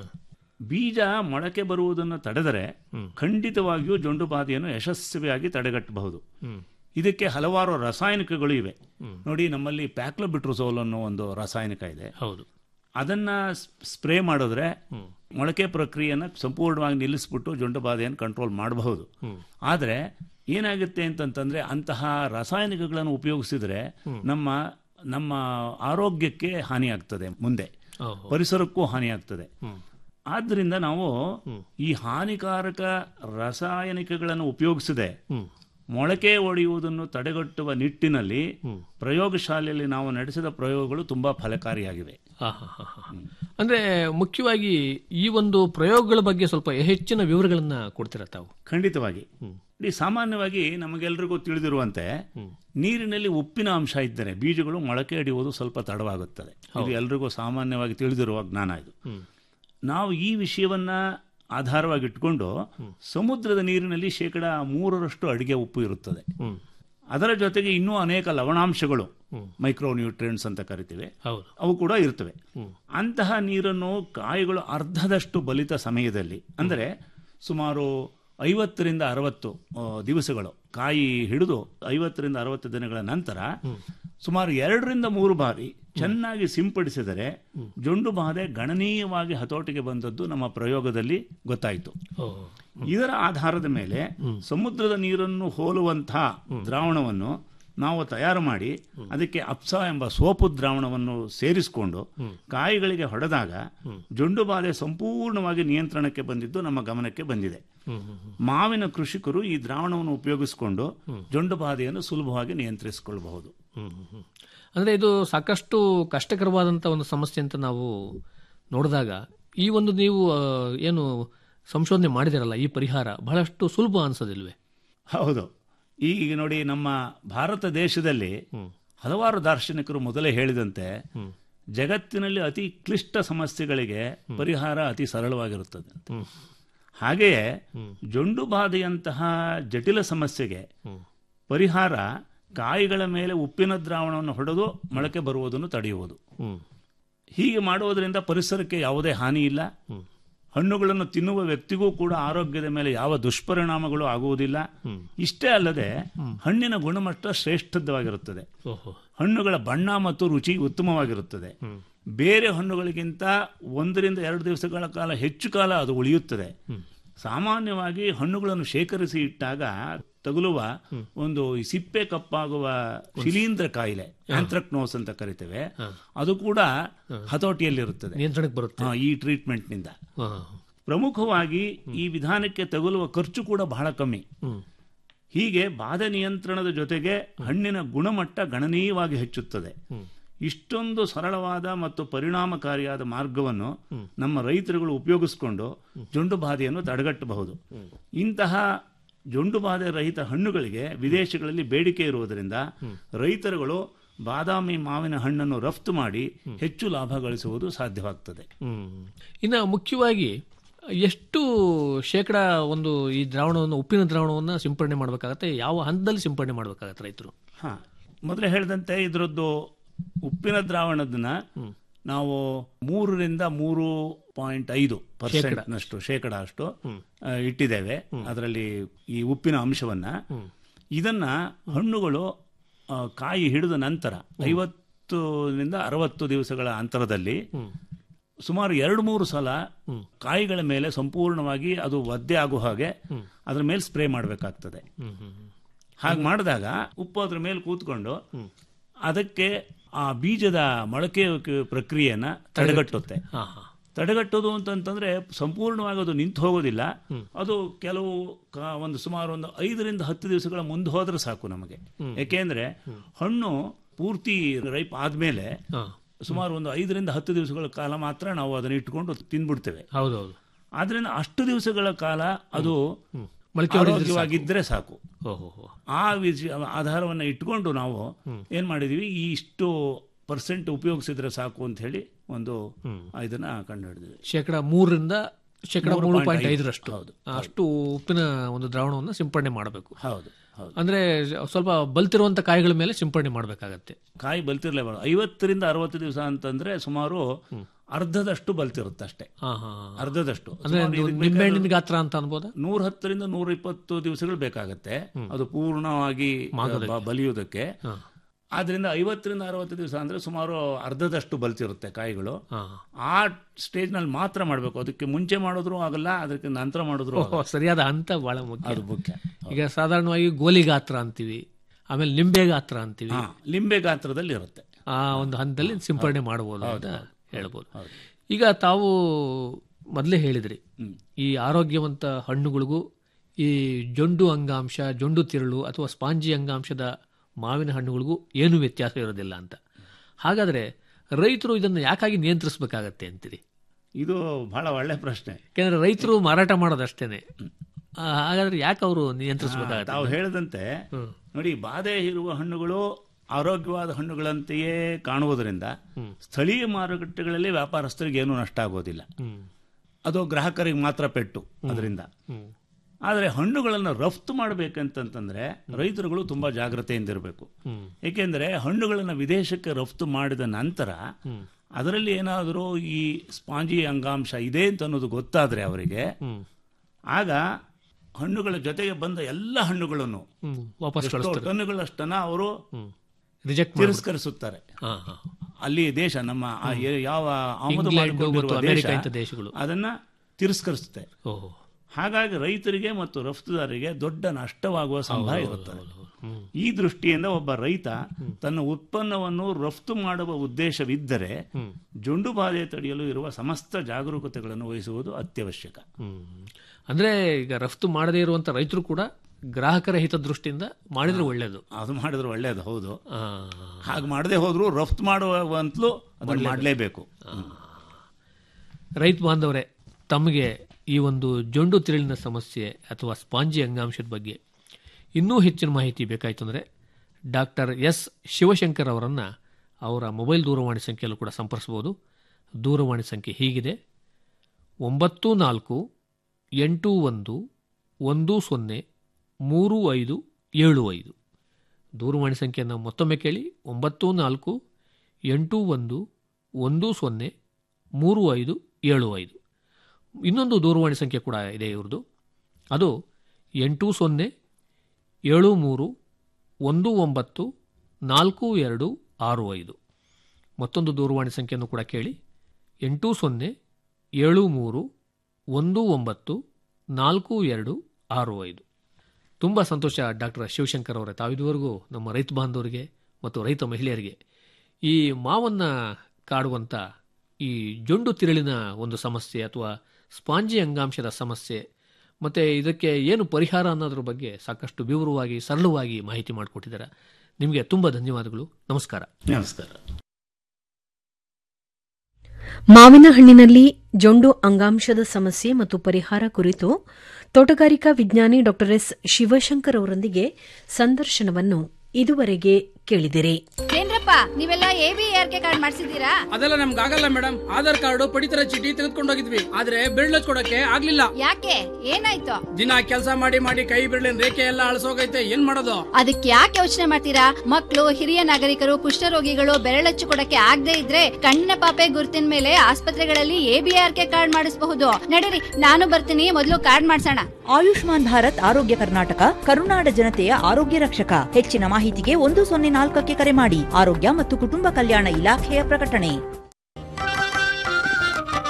Speaker 15: ಬೀಜ ಮೊಳಕೆ ಬರುವುದನ್ನು ತಡೆದರೆ ಖಂಡಿತವಾಗಿಯೂ ಜೊಂಡು ಬಾಧೆಯನ್ನು ಯಶಸ್ವಿಯಾಗಿ ತಡೆಗಟ್ಟಬಹುದು ಇದಕ್ಕೆ ಹಲವಾರು ರಾಸಾಯನಿಕಗಳು ಇವೆ ನೋಡಿ ನಮ್ಮಲ್ಲಿ ಪ್ಯಾಕ್ಲೋಬಿಟ್ರೋಸೋಲ್ ಅನ್ನೋ ಒಂದು ರಾಸಾಯನಿಕ ಇದೆ
Speaker 14: ಹೌದು
Speaker 15: ಅದನ್ನ ಸ್ಪ್ರೇ ಮಾಡಿದ್ರೆ ಮೊಳಕೆ ಪ್ರಕ್ರಿಯೆಯನ್ನು ಸಂಪೂರ್ಣವಾಗಿ ನಿಲ್ಲಿಸ್ಬಿಟ್ಟು ಜೊಂಡು ಬಾಧೆಯನ್ನು ಕಂಟ್ರೋಲ್ ಮಾಡಬಹುದು ಆದರೆ ಏನಾಗುತ್ತೆ ಅಂತಂತಂದ್ರೆ ಅಂತಹ ರಾಸಾಯನಿಕಗಳನ್ನು ಉಪಯೋಗಿಸಿದ್ರೆ ನಮ್ಮ ನಮ್ಮ ಆರೋಗ್ಯಕ್ಕೆ ಹಾನಿಯಾಗ್ತದೆ ಮುಂದೆ
Speaker 14: ಓಹೋ.
Speaker 15: ಪರಿಸರಕ್ಕೂ ಹಾನಿಯಾಗ್ತದೆ ಆದ್ದರಿಂದ ನಾವು ಈ ಹಾನಿಕಾರಕ ರಾಸಾಯನಿಕಗಳನ್ನು ಉಪಯೋಗಿಸದೆ ಮೊಳಕೆ ಒಡೆಯುವುದನ್ನು ತಡೆಗಟ್ಟುವ ನಿಟ್ಟಿನಲ್ಲಿ ಪ್ರಯೋಗಶಾಲೆಯಲ್ಲಿ ನಾವು ನಡೆಸಿದ ಪ್ರಯೋಗಗಳು ತುಂಬಾ ಫಲಕಾರಿಯಾಗಿವೆ
Speaker 14: ಆಹಾಹಾಹಾ. ಅಂದ್ರೆ ಮುಖ್ಯವಾಗಿ ಈ ಒಂದು ಪ್ರಯೋಗಗಳ ಬಗ್ಗೆ ಸ್ವಲ್ಪ ಹೆಚ್ಚಿನ ವಿವರಗಳನ್ನ ಕೊಡ್ತೀರಾ ತಾವು
Speaker 15: ಖಂಡಿತವಾಗಿ ಈ ಸಾಮಾನ್ಯವಾಗಿ ನಮಗೆಲ್ರಿಗೂ ತಿಳಿದಿರುವಂತೆ ನೀರಿನಲ್ಲಿ ಉಪ್ಪಿನ ಅಂಶ ಇದ್ದರೆ ಬೀಜಗಳು ಮೊಳಕೆ ಹಿಡಿಯುವುದು ಸ್ವಲ್ಪ ತಡವಾಗುತ್ತದೆ ಇದು ಎಲ್ರಿಗೂ ಸಾಮಾನ್ಯವಾಗಿ ತಿಳಿದಿರುವ ಜ್ಞಾನ ಇದು ನಾವು ಈ ವಿಷಯವನ್ನ ಆಧಾರವಾಗಿ ಇಟ್ಕೊಂಡು ಸಮುದ್ರದ ನೀರಿನಲ್ಲಿ ಶೇಕಡ ಮೂರರಷ್ಟು ಅಡಿಗೆ ಉಪ್ಪು ಇರುತ್ತದೆ ಅದರ ಜೊತೆಗೆ ಇನ್ನೂ ಅನೇಕ ಲವಣಾಂಶಗಳು ಮೈಕ್ರೋ ನ್ಯೂಟ್ರಿಯೆಂಟ್ಸ್ ಅಂತ ಕರಿತೀವಿ
Speaker 14: ಹೌದು
Speaker 15: ಅವು ಕೂಡ ಇರ್ತವೆ ಅಂತಹ ನೀರನ್ನು ಕಾಯಿಗಳು ಅರ್ಧದಷ್ಟು ಬಲಿತ ಸಮಯದಲ್ಲಿ ಅಂದರೆ ಸುಮಾರು ಐವತ್ತರಿಂದ ಅರವತ್ತು ಆ, ದಿವಸಗಳು ಕಾಯಿ ಹಿಡಿದು ಐವತ್ತರಿಂದ ಅರವತ್ತು ದಿನಗಳ ನಂತರ ಸುಮಾರು ಎರಡರಿಂದ ಮೂರು ಬಾರಿ ಚೆನ್ನಾಗಿ ಸಿಂಪಡಿಸಿದರೆ ಜೊಂಡು ಬಾಧೆ ಗಣನೀಯವಾಗಿ ಹತೋಟಿಗೆ ಬಂದದ್ದು ನಮ್ಮ ಪ್ರಯೋಗದಲ್ಲಿ ಗೊತ್ತಾಯಿತು
Speaker 14: ಓಹೋ.
Speaker 15: ಇದರ ಆಧಾರದ ಮೇಲೆ ಸಮುದ್ರದ ನೀರನ್ನು ಹೋಲುವಂತಹ ದ್ರಾವಣವನ್ನು ನಾವು ತಯಾರು ಮಾಡಿ ಅದಕ್ಕೆ ಅಪ್ಸಾ ಎಂಬ ಸೋಪು ದ್ರಾವಣವನ್ನು ಸೇರಿಸಿಕೊಂಡು ಕಾಯಿಗಳಿಗೆ ಹೊಡೆದಾಗ ಜೊಂಡು ಬಾಧೆ ಸಂಪೂರ್ಣವಾಗಿ ನಿಯಂತ್ರಣಕ್ಕೆ ಬಂದಿದ್ದು ನಮ್ಮ ಗಮನಕ್ಕೆ ಬಂದಿದೆ ಮಾವಿನ ಕೃಷಿಕರು ಈ ದ್ರಾವಣವನ್ನು ಉಪಯೋಗಿಸಿಕೊಂಡು ಜೊಂಡು ಬಾಧೆಯನ್ನು ಸುಲಭವಾಗಿ ನಿಯಂತ್ರಿಸಿಕೊಳ್ಳಬಹುದು
Speaker 14: ಹ್ಮ್, ಹ್ಮ್, ಹ್ಮ್. ಅಂದ್ರೆ ಇದು ಸಾಕಷ್ಟು ಕಷ್ಟಕರವಾದಂತ ಒಂದು ಸಮಸ್ಯೆ ಅಂತ ನಾವು ನೋಡಿದಾಗ ಈ ಒಂದು ನೀವು ಆ, ಏನು ಸಂಶೋಧನೆ ಮಾಡಿದಿರಲ್ಲ ಈ ಪರಿಹಾರ ಬಹಳಷ್ಟು ಸುಲಭ ಅನ್ಸೋದಿಲ್ವೇ
Speaker 15: ಹೌದು ಈಗ ನೋಡಿ ನಮ್ಮ ಭಾರತ ದೇಶದಲ್ಲಿ ಹಲವಾರು ದಾರ್ಶನಿಕರು ಮೊದಲೇ ಹೇಳಿದಂತೆ ಜಗತ್ತಿನಲ್ಲಿ ಅತಿ ಕ್ಲಿಷ್ಟ ಸಮಸ್ಯೆಗಳಿಗೆ ಪರಿಹಾರ ಅತಿ ಸರಳವಾಗಿರುತ್ತದೆ ಅಂತ. ಹಾಗೆಯೇ ಜೊಂಡು ಬಾಧೆಯಂತಹ ಜಟಿಲ ಸಮಸ್ಯೆಗೆ ಪರಿಹಾರ ಕಾಯಿಗಳ ಮೇಲೆ ಉಪ್ಪಿನ ದ್ರಾವಣವನ್ನು ಹೊಡೆದು ಮೊಳಕೆ ಬರುವುದನ್ನು ತಡೆಯುವುದು ಹೀಗೆ ಮಾಡುವುದರಿಂದ ಪರಿಸರಕ್ಕೆ ಯಾವುದೇ ಹಾನಿ ಇಲ್ಲ ಹಣ್ಣುಗಳನ್ನು ತಿನ್ನುವ ವ್ಯಕ್ತಿಗೂ ಕೂಡ ಆರೋಗ್ಯದ ಮೇಲೆ ಯಾವ ದುಷ್ಪರಿಣಾಮಗಳು ಆಗುವುದಿಲ್ಲ ಇಷ್ಟೇ ಅಲ್ಲದೆ ಹಣ್ಣಿನ ಗುಣಮಟ್ಟ ಶ್ರೇಷ್ಠವಾಗಿರುತ್ತದೆ
Speaker 14: ಓಹೋ
Speaker 15: ಹಣ್ಣುಗಳ ಬಣ್ಣ ಮತ್ತು ರುಚಿ ಉತ್ತಮವಾಗಿರುತ್ತದೆ ಬೇರೆ ಹಣ್ಣುಗಳಿಗಿಂತ ಒಂದರಿಂದ ಎರಡು ದಿವಸಗಳ ಕಾಲ ಹೆಚ್ಚು ಕಾಲ ಅದು ಉಳಿಯುತ್ತದೆ ಸಾಮಾನ್ಯವಾಗಿ ಹಣ್ಣುಗಳನ್ನು ಶೇಖರಿಸಿ ಇಟ್ಟಾಗ ತಗುಲುವ ಒಂದು ಈ ಸಿಪ್ಪೆ ಕಪ್ಪಾಗುವ ಶಿಲೀಂಧ್ರ ಕಾಯಿಲೆ ಆಂಥ್ರಕ್ನೋಸ್ ಅಂತ ಕರಿತೇವೆ ಅದು ಕೂಡ ಹತೋಟಿಯಲ್ಲಿರುತ್ತದೆ
Speaker 14: ನಿಯಂತ್ರಣಕ್ಕೆ ಬರುತ್ತೆ
Speaker 15: ಹಾ, ಈ ಟ್ರೀಟ್ಮೆಂಟ್ನಿಂದ
Speaker 14: ಹಾ.
Speaker 15: ಪ್ರಮುಖವಾಗಿ ಈ ವಿಧಾನಕ್ಕೆ ತಗುಲುವ ಖರ್ಚು ಕೂಡ ಬಹಳ ಕಮ್ಮಿ ಹೀಗೆ ಬಾಧೆ ನಿಯಂತ್ರಣದ ಜೊತೆಗೆ ಹಣ್ಣಿನ ಗುಣಮಟ್ಟ ಗಣನೀಯವಾಗಿ ಹೆಚ್ಚುತ್ತದೆ ಇಷ್ಟೊಂದು ಸರಳವಾದ ಮತ್ತು ಪರಿಣಾಮಕಾರಿಯಾದ ಮಾರ್ಗವನ್ನು ನಮ್ಮ ರೈತರುಗಳು ಉಪಯೋಗಿಸಿಕೊಂಡು ಜೊಂಡು ಬಾಧೆಯನ್ನು ತಡೆಗಟ್ಟಬಹುದು ಇಂತಹ ಜೊಂಡು ಬಾಧೆ ರಹಿತ ಹಣ್ಣುಗಳಿಗೆ ವಿದೇಶಗಳಲ್ಲಿ ಬೇಡಿಕೆ ಇರುವುದರಿಂದ ರೈತರುಗಳು ಬಾದಾಮಿ ಮಾವಿನ ಹಣ್ಣನ್ನು ರಫ್ತು ಮಾಡಿ ಹೆಚ್ಚು ಲಾಭ ಗಳಿಸುವುದು ಸಾಧ್ಯವಾಗ್ತದೆ
Speaker 14: ಹ್ಮ್. ಇನ್ನು ಮುಖ್ಯವಾಗಿ ಎಷ್ಟು ಶೇಕಡ ಒಂದು ಈ ದ್ರಾವಣವನ್ನು ಉಪ್ಪಿನ ದ್ರಾವಣವನ್ನು ಸಿಂಪಡಣೆ ಮಾಡಬೇಕಾಗತ್ತೆ ಯಾವ ಹಂತದಲ್ಲಿ ಸಿಂಪಡಣೆ ಮಾಡಬೇಕಾಗತ್ತೆ ರೈತರು
Speaker 15: ಹಾ ಮೊದಲೇ ಹೇಳಿದಂತೆ ಇದರದ್ದು ಉಪ್ಪಿನ ದ್ರಾವಣದನ್ನ ನಾವು ಮೂರರಿಂದ ಮೂರು ಪಾಯಿಂಟ್ ಐದು ಪರ್ಸೆಂಟ್ನಷ್ಟು ಶೇಕಡ ಅಷ್ಟು ಆ, ಇಟ್ಟಿದ್ದೇವೆ ಅದರಲ್ಲಿ ಈ ಉಪ್ಪಿನ ಅಂಶವನ್ನ ಇದನ್ನ ಹಣ್ಣುಗಳು ಆ, ಕಾಯಿ ಹಿಡಿದ ನಂತರ ಐವತ್ತರಿಂದ ಅರವತ್ತು ದಿವಸಗಳ ಅಂತರದಲ್ಲಿ ಸುಮಾರು ಎರಡು ಮೂರು ಸಲ ಕಾಯಿಗಳ ಮೇಲೆ ಸಂಪೂರ್ಣವಾಗಿ ಅದು ಒದ್ದೆ ಆಗೋ ಹಾಗೆ ಅದ್ರ ಮೇಲೆ ಸ್ಪ್ರೇ ಮಾಡಬೇಕಾಗ್ತದೆ ಹಾಗೆ ಮಾಡಿದಾಗ ಉಪ್ಪು ಅದ್ರ ಮೇಲೆ ಕೂತ್ಕೊಂಡು ಅದಕ್ಕೆ ಆ ಬೀಜದ ಮೊಳಕೆ ಪ್ರಕ್ರಿಯೆಯನ್ನ ತಡೆಗಟ್ಟುತ್ತೆ ತಡೆಗಟ್ಟೋದು ಅಂತಂತಂದ್ರೆ ಸಂಪೂರ್ಣವಾಗಿ ಅದು ನಿಂತು ಹೋಗೋದಿಲ್ಲ ಅದು ಕೆಲವು ಕ- ಒಂದು ಸುಮಾರು ಒಂದು ಐದರಿಂದ ಹತ್ತು ದಿವಸಗಳ ಮುಂದೆ ಹೋದ್ರೆ ಸಾಕು ನಮಗೆ ಯಾಕೆಂದ್ರೆ ಹಣ್ಣು ಪೂರ್ತಿ ರೈಪ್ ಆದ್ಮೇಲೆ ಸುಮಾರು ಒಂದು ಐದರಿಂದ ಹತ್ತು ದಿವಸಗಳ ಕಾಲ ಮಾತ್ರ ನಾವು ಅದನ್ನ ಇಟ್ಕೊಂಡು ತಿಂದ್ಬಿಡ್ತೇವೆ
Speaker 14: ಹೌದೌದು
Speaker 15: ಆದ್ರಿಂದ ಅಷ್ಟು ದಿವಸಗಳ ಕಾಲ ಅದು
Speaker 14: ಮೊಳಕೆ ಹೊಡೆದಿದ್ರೆ ಸಾಕು.
Speaker 15: ಆರೋಗ್ಯವಾಗಿದ್ರೆ ಸಾಕು
Speaker 14: ಓಹೋ
Speaker 15: ಆ ವಿಷಯ ಆಧಾರವನ್ನು ಇಟ್ಕೊಂಡು ನಾವು ಏನ್ ಮಾಡಿದೀವಿ ಈ ಇಷ್ಟು ಪರ್ಸೆಂಟ್ ಉಪಯೋಗಿಸಿದ್ರೆ ಸಾಕು ಅಂತ ಹೇಳಿ ಒಂದು ಇದನ್ನ ಕಂಡು ಹಿಡಿದ್ವಿ
Speaker 14: ಶೇಕಡ ಮೂರರಿಂದ ಶೇಕಡ
Speaker 15: ಮೂರು
Speaker 14: ಮೂರು
Speaker 15: point
Speaker 14: ಪಾಯಿಂಟ್
Speaker 15: ಐದು.
Speaker 14: ಐದರಷ್ಟು
Speaker 15: ಹೌದು,
Speaker 14: ಅಷ್ಟು ಉಪ್ಪಿನ ಒಂದು ದ್ರಾವಣವನ್ನು ಸಿಂಪಡಣೆ ಮಾಡಬೇಕು
Speaker 15: ಹೌದು ಹೌದು
Speaker 14: ಅಂದ್ರೆ ಸ್ವಲ್ಪ ಬಲ್ತಿರುವಂತ ಕಾಯಿಗಳ ಮೇಲೆ ಸಿಂಪಡಣೆ ಮಾಡಬೇಕಾಗತ್ತೆ
Speaker 15: ಕಾಯಿ ಬಲ್ತಿರ್ಲೇಬಾರ್ದು ಐವತ್ತರಿಂದ ಅರವತ್ತು ದಿವಸ ಅಂತಂದ್ರೆ ಸುಮಾರು ಅರ್ಧದಷ್ಟು ಬಲ್ತಿರುತ್ತೆ ಅಷ್ಟೇ
Speaker 14: ಹಾ, ಹಾ, ಹಾ.
Speaker 15: ಅರ್ಧದಷ್ಟು
Speaker 14: ಅಂದ್ರೆ
Speaker 15: ಸುಮಾರು
Speaker 14: ಒಂದು
Speaker 15: ಇದಕ್ಕೆ
Speaker 14: ನಿಂಬೆಹಣ್ಣಿನ
Speaker 15: ಬೇಕಾದ್ರೆ
Speaker 14: ಗಾತ್ರ ಅಂತ ಅನ್ಬೋದಾ
Speaker 15: ನೂರ ಹತ್ತರಿಂದ ನೂರ ಇಪ್ಪತ್ತು ದಿವಸಗಳು ಬೇಕಾಗತ್ತೆ ಅದು ಪೂರ್ಣವಾಗಿ
Speaker 14: ಮಾಗೋದಕ್ಕೆ.
Speaker 15: ಬ- ಬಲಿಯುವುದಕ್ಕೆ ಆದ್ರಿಂದ ಐವತ್ತರಿಂದ ಅರವತ್ತು ದಿವಸ ಅಂದ್ರೆ ಸುಮಾರು ಅರ್ಧದಷ್ಟು ಬಲ್ತಿರುತ್ತೆ ಕಾಯಿಗಳು ಆ ಸ್ಟೇಜ್ ನಲ್ಲಿ ಮಾತ್ರ ಮಾಡಬೇಕು ಅದಕ್ಕೆ ಮುಂಚೆ ಮಾಡಿದ್ರು ಆಗಲ್ಲ ಅದಕ್ಕೆ ನಂತರ ಮಾಡಿದ್ರು
Speaker 14: ಓಹೋ, ಸರಿಯಾದ ಹಂತ ಬಹಳ ಮುಖ್ಯ
Speaker 15: ಅದು ಮುಖ್ಯ
Speaker 14: ಈಗ ಸಾಧಾರಣವಾಗಿ ಗೋಲಿ ಗಾತ್ರ ಅಂತೀವಿ ಆಮೇಲೆ ನಿಂಬೆ ಗಾತ್ರ ಅಂತೀವಿ
Speaker 15: ಹಾ, ಲಿಂಬೆ ಗಾತ್ರದಲ್ಲಿ ಇರುತ್ತೆ
Speaker 14: ಆ ಒಂದು ಹಂತದಲ್ಲಿ ಸಿಂಪಡಣೆ ಮಾಡಬಹುದು ಅಂತ
Speaker 15: ಹೌದು,
Speaker 14: ಹೇಳ್ಬೋದು ಈಗ ತಾವು ಮೊದಲೇ ಹೇಳಿದ್ರಿ ಈ ಆರೋಗ್ಯವಂತ ಹಣ್ಣುಗಳಿಗೂ ಈ ಜೊಂಡು ಅಂಗಾಂಶ ಜೊಂಡು ತಿರುಳು ಅಥವಾ ಸ್ಪಾಂಜಿ ಅಂಗಾಂಶದ ಮಾವಿನ ಹಣ್ಣುಗಳಿಗೂ ಏನು ವ್ಯತ್ಯಾಸ ಇರೋದಿಲ್ಲ ಅಂತ ಹಾಗಾದ್ರೆ ರೈತರು ಇದನ್ನು ಯಾಕಾಗಿ ನಿಯಂತ್ರಿಸಬೇಕಾಗತ್ತೆ ಅಂತೀರಿ
Speaker 15: ಇದು ಬಹಳ ಒಳ್ಳೆ ಪ್ರಶ್ನೆ
Speaker 14: ಯಾಕಂದ್ರೆ ರೈತರು ಮಾರಾಟ ಮಾಡೋದಷ್ಟೇನೆ ಆ, ಹಾಗಾದ್ರೆ ಯಾಕೆ ಅವರು ನಿಯಂತ್ರಿಸಬೇಕಾಗತ್ತೆ
Speaker 15: ತಾವು ಹೇಳಿದಂತೆ ನೋಡಿ ಬಾಧೆ ಇರುವ ಹಣ್ಣುಗಳು ಆರೋಗ್ಯವಾದ ಹಣ್ಣುಗಳಂತೆಯೇ ಕಾಣುವುದರಿಂದ ಸ್ಥಳೀಯ ಮಾರುಕಟ್ಟೆಗಳಲ್ಲಿ ವ್ಯಾಪಾರಸ್ಥರಿಗೆ ಏನು ನಷ್ಟ ಆಗೋದಿಲ್ಲ ಅದು ಗ್ರಾಹಕರಿಗೆ ಮಾತ್ರ ಪೆಟ್ಟು ಅದರಿಂದ ಆದರೆ ಹಣ್ಣುಗಳನ್ನು ರಫ್ತು ಮಾಡಬೇಕಂತಂತಂದ್ರೆ ರೈತರುಗಳು ತುಂಬಾ ಜಾಗ್ರತೆಯಿಂದ ಇರಬೇಕು ಏಕೆಂದರೆ ಹಣ್ಣುಗಳನ್ನು ವಿದೇಶಕ್ಕೆ ರಫ್ತು ಮಾಡಿದ ನಂತರ ಅದರಲ್ಲಿ ಏನಾದರೂ ಈ ಸ್ಪಾಂಜಿ ಅಂಗಾಂಶ ಇದೆ ಅಂತ ಅನ್ನೋದು ಗೊತ್ತಾದ್ರೆ ಅವರಿಗೆ ಆಗ ಹಣ್ಣುಗಳ ಜೊತೆಗೆ ಬಂದ ಎಲ್ಲ ಹಣ್ಣುಗಳನ್ನು
Speaker 14: ವಾಪಸ್
Speaker 15: ಎಷ್ಟೋ
Speaker 14: ಕಳಿಸ್ತಾರೆ.
Speaker 15: ಟನ್ನುಗಳಷ್ಟನ್ನ ಅವರು
Speaker 14: ರಿಜೆಕ್ಟ್
Speaker 15: ತಿರಸ್ಕರಿಸುತ್ತಾರೆ ಅಲ್ಲಿ ದೇಶ ನಮ್ಮ ಆ ಏ- ಯಾವ ಆಮದು
Speaker 14: ಇಂಗ್ಲೆಂಡ್
Speaker 15: ಮಾಡಿಕೊಂಡಿರುವ
Speaker 14: ಮತ್ತು
Speaker 15: ದೇಶ
Speaker 14: ಅಮೆರಿಕ ಇಂಥ ದೇಶಗಳು.
Speaker 15: ಅದನ್ನ ತಿರಸ್ಕರಿಸುತ್ತೆ
Speaker 14: ಓಹೋ
Speaker 15: ಹಾಗಾಗಿ ರೈತರಿಗೆ ಮತ್ತು ರಫ್ತುದಾರರಿಗೆ ದೊಡ್ಡ ನಷ್ಟವಾಗುವ ಸಂಭವ ಇರುತ್ತದೆ ಈ ದೃಷ್ಟಿಯಿಂದ ಒಬ್ಬ ರೈತ ತನ್ನ ಉತ್ಪನ್ನವನ್ನು ರಫ್ತು ಮಾಡುವ ಉದ್ದೇಶವಿದ್ದರೆ ಜೊಂಡು ಬಾಧೆ ತಡೆಯಲು ಇರುವ ಸಮಸ್ತ ಜಾಗರೂಕತೆಗಳನ್ನು ವಹಿಸುವುದು ಅತ್ಯವಶ್ಯಕ
Speaker 14: ಅಂದ್ರೆ ಈಗ ರಫ್ತು ಮಾಡದೇ ಇರುವಂತ ರೈತರು ಕೂಡ ಗ್ರಾಹಕರ ಹಿತದೃಷ್ಟಿಯಿಂದ ಮಾಡಿದ್ರೆ ಒಳ್ಳೇದು
Speaker 15: ಅದು ಮಾಡಿದ್ರೆ ಒಳ್ಳೇದು ಹೌದು ಹಾಗೆ ಮಾಡದೆ ಹೋದ್ರು ರಫ್ತು ಮಾಡುವಂತಲೂ ಅದನ್ನು ಮಾಡಲೇಬೇಕು
Speaker 14: ರೈತ ಬಾಂಧವರೇ ತಮಗೆ ಈ ಒಂದು ಜೊಂಡು ತಿರುಳಿನ ಸಮಸ್ಯೆ ಅಥವಾ ಸ್ಪಾಂಜಿ ಅಂಗಾಂಶದ ಬಗ್ಗೆ ಇನ್ನೂ ಹೆಚ್ಚಿನ ಮಾಹಿತಿ ಬೇಕಾಯಿತು ಅಂದರೆ ಡಾಕ್ಟರ್ ಎಸ್ ಶಿವಶಂಕರ್ ಅವರನ್ನು ಅವರ ಮೊಬೈಲ್ ದೂರವಾಣಿ ಸಂಖ್ಯೆಯಲ್ಲೂ ಕೂಡ ಸಂಪರ್ಸ್ಬೋದು ದೂರವಾಣಿ ಸಂಖ್ಯೆ ಹೀಗಿದೆ ಒಂಬತ್ತು ನಾಲ್ಕು ಎಂಟು ಒಂದು ಒಂದು ಸೊನ್ನೆ ಮೂರು ಐದು ಏಳು ಐದು ದೂರವಾಣಿ ಸಂಖ್ಯೆಯನ್ನು ಮತ್ತೊಮ್ಮೆ ಕೇಳಿ ಒಂಬತ್ತು ನಾಲ್ಕು ಎಂಟು ಒಂದು ಒಂದು ಸೊನ್ನೆ ಮೂರು ಐದು ಏಳು ಐದು ಇನ್ನೊಂದು ದೂರವಾಣಿ ಸಂಖ್ಯೆ ಕೂಡ ಇದೆ ಇವ್ರದ್ದು ಅದು ಎಂಟು ಸೊನ್ನೆ ಏಳು ಮೂರು ಒಂದು ಒಂಬತ್ತು ನಾಲ್ಕು ಎರಡು ಆರು ಐದು ಮತ್ತೊಂದು ದೂರವಾಣಿ ಸಂಖ್ಯೆಯನ್ನು ಕೂಡ ಕೇಳಿ ಎಂಟು ಸೊನ್ನೆ ಏಳು ಮೂರು ಒಂದು ಒಂಬತ್ತು ನಾಲ್ಕು ಎರಡು ಆರು ಐದು ತುಂಬ ಸಂತೋಷ ಡಾಕ್ಟರ್ ಶಿವಶಂಕರ್ ಅವರೇ ತಾವಿದುವರೆಗೂ ನಮ್ಮ ರೈತ ಬಾಂಧವರಿಗೆ ಮತ್ತು ರೈತ ಮಹಿಳೆಯರಿಗೆ ಈ ಮಾವನ್ನು ಕಾಡುವಂಥ ಈ ಜೊಂಡು ತಿರುಳಿನ ಒಂದು ಸಮಸ್ಯೆ ಅಥವಾ ಸ್ಪಾಂಜಿ ಅಂಗಾಂಶದ ಸಮಸ್ಯೆ ಮತ್ತು ಇದಕ್ಕೆ ಏನು ಪರಿಹಾರ ಅನ್ನೋದ್ರ ಬಗ್ಗೆ ಸಾಕಷ್ಟು ವಿವರವಾಗಿ ಸರಳವಾಗಿ ಮಾಹಿತಿ ಮಾಡಿಕೊಟ್ಟಿದ್ದಾರೆ ನಿಮಗೆ ತುಂಬ ಧನ್ಯವಾದಗಳು ನಮಸ್ಕಾರ
Speaker 15: ನಮಸ್ಕಾರ
Speaker 1: ಮಾವಿನ ಹಣ್ಣಿನಲ್ಲಿ ಜೊಂಡು ಅಂಗಾಂಶದ ಸಮಸ್ಯೆ ಮತ್ತು ಪರಿಹಾರ ಕುರಿತು ತೋಟಗಾರಿಕಾ ವಿಜ್ಞಾನಿ ಡಾ ಎಸ್ ಶಿವಶಂಕರ್ ಅವರೊಂದಿಗೆ ಸಂದರ್ಶನವನ್ನು ಇದುವರೆಗೆ ಕೇಳಿದಿರಿ
Speaker 3: ಏನ್ರಪ್ಪ ನೀವೆಲ್ಲ A B R K card ಮಾಡಿಸಿದೀರಾ
Speaker 12: ಅದೆಲ್ಲ ನಮ್ಗೆ ಆಗಲ್ಲ ಮೇಡಮ್ ಆಧಾರ್ ಕಾರ್ಡ್ ಪಡಿತರ ಚೀಟಿ ತೆಗೆದುಕೊಂಡೋಗಿದ್ವಿ ಆದ್ರೆ ಬೆರಳು ಹಚ್ಕೊಡಕ್ಕೆ ಆಗ್ಲಿಲ್ಲ
Speaker 3: ಯಾಕೆ ಏನಾಯ್ತು
Speaker 12: ದಿನ ಕೆಲಸ ಮಾಡಿ ಮಾಡಿ ಕೈ ಬೆರಳಿನ ರೇಖೆ ಎಲ್ಲ ಅಳಸೋಗೈತೆ ಏನ್ ಮಾಡೋದು
Speaker 3: ಅದಕ್ಕೆ ಯಾಕೆ ಯೋಚನೆ ಮಾಡ್ತೀರಾ ಮಕ್ಕಳು ಹಿರಿಯ ನಾಗರಿಕರು ಕುಷ್ಠರೋಗಿಗಳು ಬೆರಳಚ್ಚು ಕೊಡಕ್ಕೆ ಆಗದೆ ಇದ್ರೆ ಕಣ್ಣಿನ ಪಾಪೆ ಗುರುತಿನ ಮೇಲೆ ಆಸ್ಪತ್ರೆಗಳಲ್ಲಿ ಎಬಿಆರ್ ಕೆ ಕಾರ್ಡ್ ಮಾಡಿಸಬಹುದು ನಡೀರಿ ನಾನು ಬರ್ತೀನಿ ಮೊದಲು ಕಾರ್ಡ್ ಮಾಡ್ಸೋಣ
Speaker 5: ಆಯುಷ್ಮಾನ್ ಭಾರತ್ ಆರೋಗ್ಯ ಕರ್ನಾಟಕ ಕರುನಾಡ ಜನತೆಯ ಆರೋಗ್ಯ ರಕ್ಷಕ ಹೆಚ್ಚಿನ ಮಾಹಿತಿಗೆ ಒಂದು ಸೊನ್ನೆ ನಾಲ್ಕಕ್ಕೆ ಕರೆ ಮಾಡಿ ಆರೋಗ್ಯ ಮತ್ತು ಕುಟುಂಬ ಕಲ್ಯಾಣ ಇಲಾಖೆಯ ಪ್ರಕಟಣೆ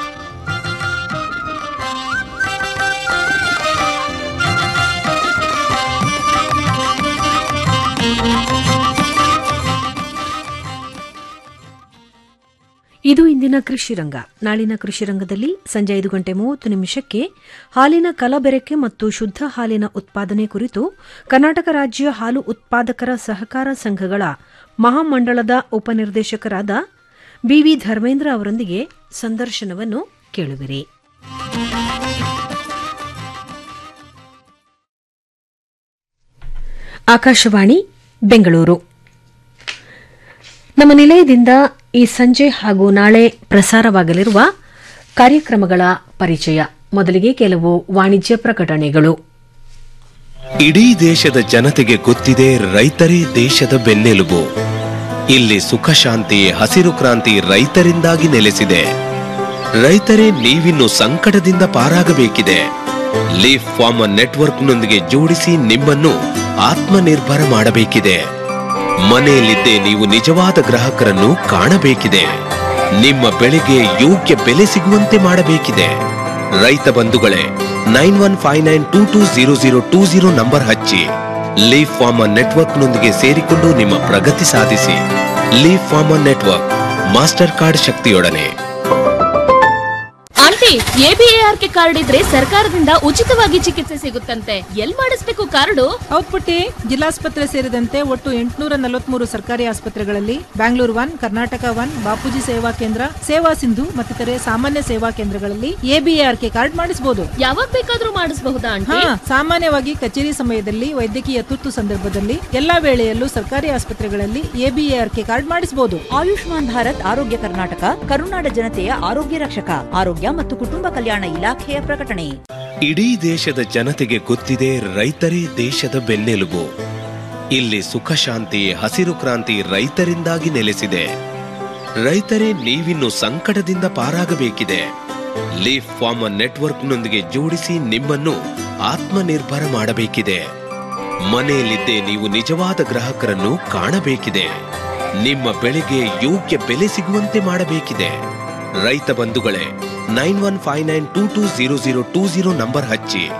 Speaker 1: ಇದು ಇಂದಿನ ಕೃಷಿ ರಂಗ ನಾಳಿನ ಕೃಷಿ ರಂಗದಲ್ಲಿ ಸಂಜೆ ಐದು ಗಂಟೆ ಮೂವತ್ತು ನಿಮಿಷಕ್ಕೆ ಹಾಲಿನ ಕಲಬೆರಕೆ ಮತ್ತು ಶುದ್ಧ ಹಾಲಿನ ಉತ್ಪಾದನೆ ಕುರಿತು ಕರ್ನಾಟಕ ರಾಜ್ಯ ಹಾಲು ಉತ್ಪಾದಕರ ಸಹಕಾರ ಸಂಘಗಳ ಮಹಾಮಂಡಳದ ಉಪನಿರ್ದೇಶಕರಾದ ಬಿವಿ ಧರ್ಮೇಂದ್ರ ಅವರೊಂದಿಗೆ ಸಂದರ್ಶನವನ್ನು ಕೇಳುವಿರಿ ಆಕಾಶವಾಣಿ ಬೆಂಗಳೂರು ನಮ್ಮ ನಿಲಯದಿಂದ ಈ ಸಂಜೆ ಹಾಗೂ ನಾಳೆ ಪ್ರಸಾರವಾಗಲಿರುವ ಕಾರ್ಯಕ್ರಮಗಳ ಪರಿಚಯ ಮೊದಲಿಗೆ ಕೆಲವು ವಾಣಿಜ್ಯ ಪ್ರಕಟಣೆಗಳು
Speaker 2: ಇಡೀ ದೇಶದ ಜನತೆಗೆ ಗೊತ್ತಿದೆ ರೈತರೇ ದೇಶದ ಬೆನ್ನೆಲುಬು ಇಲ್ಲಿ ಸುಖ ಶಾಂತಿ ಹಸಿರು ಕ್ರಾಂತಿ ರೈತರಿಂದಾಗಿ ನೆಲೆಸಿದೆ ರೈತರೇ ನೀವಿನ್ನು ಸಂಕಟದಿಂದ ಪಾರಾಗಬೇಕಿದೆ ಲೀಫ್ ಫಾರ್ಮರ್ ನೆಟ್ವರ್ಕ್ನೊಂದಿಗೆ ಜೋಡಿಸಿ ನಿಮ್ಮನ್ನು ಆತ್ಮನಿರ್ಭರ ಮಾಡಬೇಕಿದೆ ಮನೆಯಲ್ಲಿದ್ದೇ ನೀವು ನಿಜವಾದ ಗ್ರಾಹಕರನ್ನು ಕಾಣಬೇಕಿದೆ ನಿಮ್ಮ ಬೆಳೆಗೆ ಯೋಗ್ಯ ಬೆಲೆ ಸಿಗುವಂತೆ ಮಾಡಬೇಕಿದೆ ರೈತ ಬಂಧುಗಳೇ nine one five nine two two zero zero two zero number ಹಚ್ಚಿ ಲೀಫ್ ಫಾರ್ಮರ್ ನೆಟ್ವರ್ಕ್ನೊಂದಿಗೆ ಸೇರಿಕೊಂಡು ನಿಮ್ಮ ಪ್ರಗತಿ ಸಾಧಿಸಿ leaf farmer network master card ಶಕ್ತಿಯೊಡನೆ
Speaker 16: ಆಂಟಿ ಎಬಿಎಆರ್ಕೆ ಕಾರ್ಡ್ ಇದ್ರೆ ಸರ್ಕಾರದಿಂದ ಉಚಿತವಾಗಿ ಚಿಕಿತ್ಸೆ ಸಿಗುತ್ತಂತೆ ಎಲ್ ಮಾಡಿಸ್ಬೇಕು ಕಾರ್ಡು
Speaker 17: ಹೌದ್ ಪುಟ್ಟಿ ಜಿಲ್ಲಾಸ್ಪತ್ರೆ ಸೇರಿದಂತೆ ಒಟ್ಟು ಎಂಟುನೂರ ನಲವತ್ಮೂರು ಸರ್ಕಾರಿ ಆಸ್ಪತ್ರೆಗಳಲ್ಲಿ Bangalore one Karnataka one Bapuji ಸೇವಾ ಕೇಂದ್ರ ಸೇವಾ ಸಿಂಧು ಮತ್ತಿತರೆ ಸಾಮಾನ್ಯ ಸೇವಾ ಕೇಂದ್ರಗಳಲ್ಲಿ ಎಬಿಎಆರ್ಕೆ ಕಾರ್ಡ್ ಮಾಡಿಸಬಹುದು
Speaker 16: ಯಾವಾಗ ಬೇಕಾದ್ರೂ ಮಾಡಿಸಬಹುದಾ
Speaker 17: ಹಾ
Speaker 16: ಆಂಟಿ
Speaker 17: ಸಾಮಾನ್ಯವಾಗಿ ಕಚೇರಿ ಸಮಯದಲ್ಲಿ ವೈದ್ಯಕೀಯ ತುರ್ತು ಸಂದರ್ಭದಲ್ಲಿ ಎಲ್ಲಾ ವೇಳೆಯಲ್ಲೂ ಸರ್ಕಾರಿ ಆಸ್ಪತ್ರೆಗಳಲ್ಲಿ ಎಬಿಎಆರ್ಕೆ ಕಾರ್ಡ್ ಮಾಡಿಸಬಹುದು
Speaker 5: ಆಯುಷ್ಮಾನ್ ಭಾರತ್ ಆರೋಗ್ಯ ಕರ್ನಾಟಕ ಕರುನಾಡ ಜನತೆಯ ಆರೋಗ್ಯ ರಕ್ಷಕ ಆರೋಗ್ಯ ಮತ್ತು ಕುಟುಂಬ ಕಲ್ಯಾಣ ಇಲಾಖೆಯ ಪ್ರಕಟಣೆ
Speaker 2: ಇಡೀ ದೇಶದ ಜನತೆಗೆ ಗೊತ್ತಿದೆ ರೈತರೇ ದೇಶದ ಬೆನ್ನೆಲುಬು ಇಲ್ಲಿ ಸುಖ ಶಾಂತಿ ಹಸಿರು ಕ್ರಾಂತಿ ರೈತರಿಂದಾಗಿ ನೆಲೆಸಿದೆ ರೈತರೇ ನೀವಿನ್ನು ಸಂಕಟದಿಂದ ಪಾರಾಗಬೇಕಿದೆ ಲೀಫ್ ಫಾರ್ಮರ್ ನೆಟ್ವರ್ಕ್ನೊಂದಿಗೆ ಜೋಡಿಸಿ ನಿಮ್ಮನ್ನು ಆತ್ಮನಿರ್ಭರ ಮಾಡಬೇಕಿದೆ ಮನೆಯಲ್ಲಿದ್ದೇ ನೀವು ನಿಜವಾದ ಗ್ರಾಹಕರನ್ನು ಕಾಣಬೇಕಿದೆ ನಿಮ್ಮ ಬೆಳೆಗೆ ಯೋಗ್ಯ ಬೆಲೆ ಸಿಗುವಂತೆ ಮಾಡಬೇಕಿದೆ ರೈತ ಬಂಧುಗಳೇ nine one five nine two two zero zero two zero number ಹಚ್ಚಿ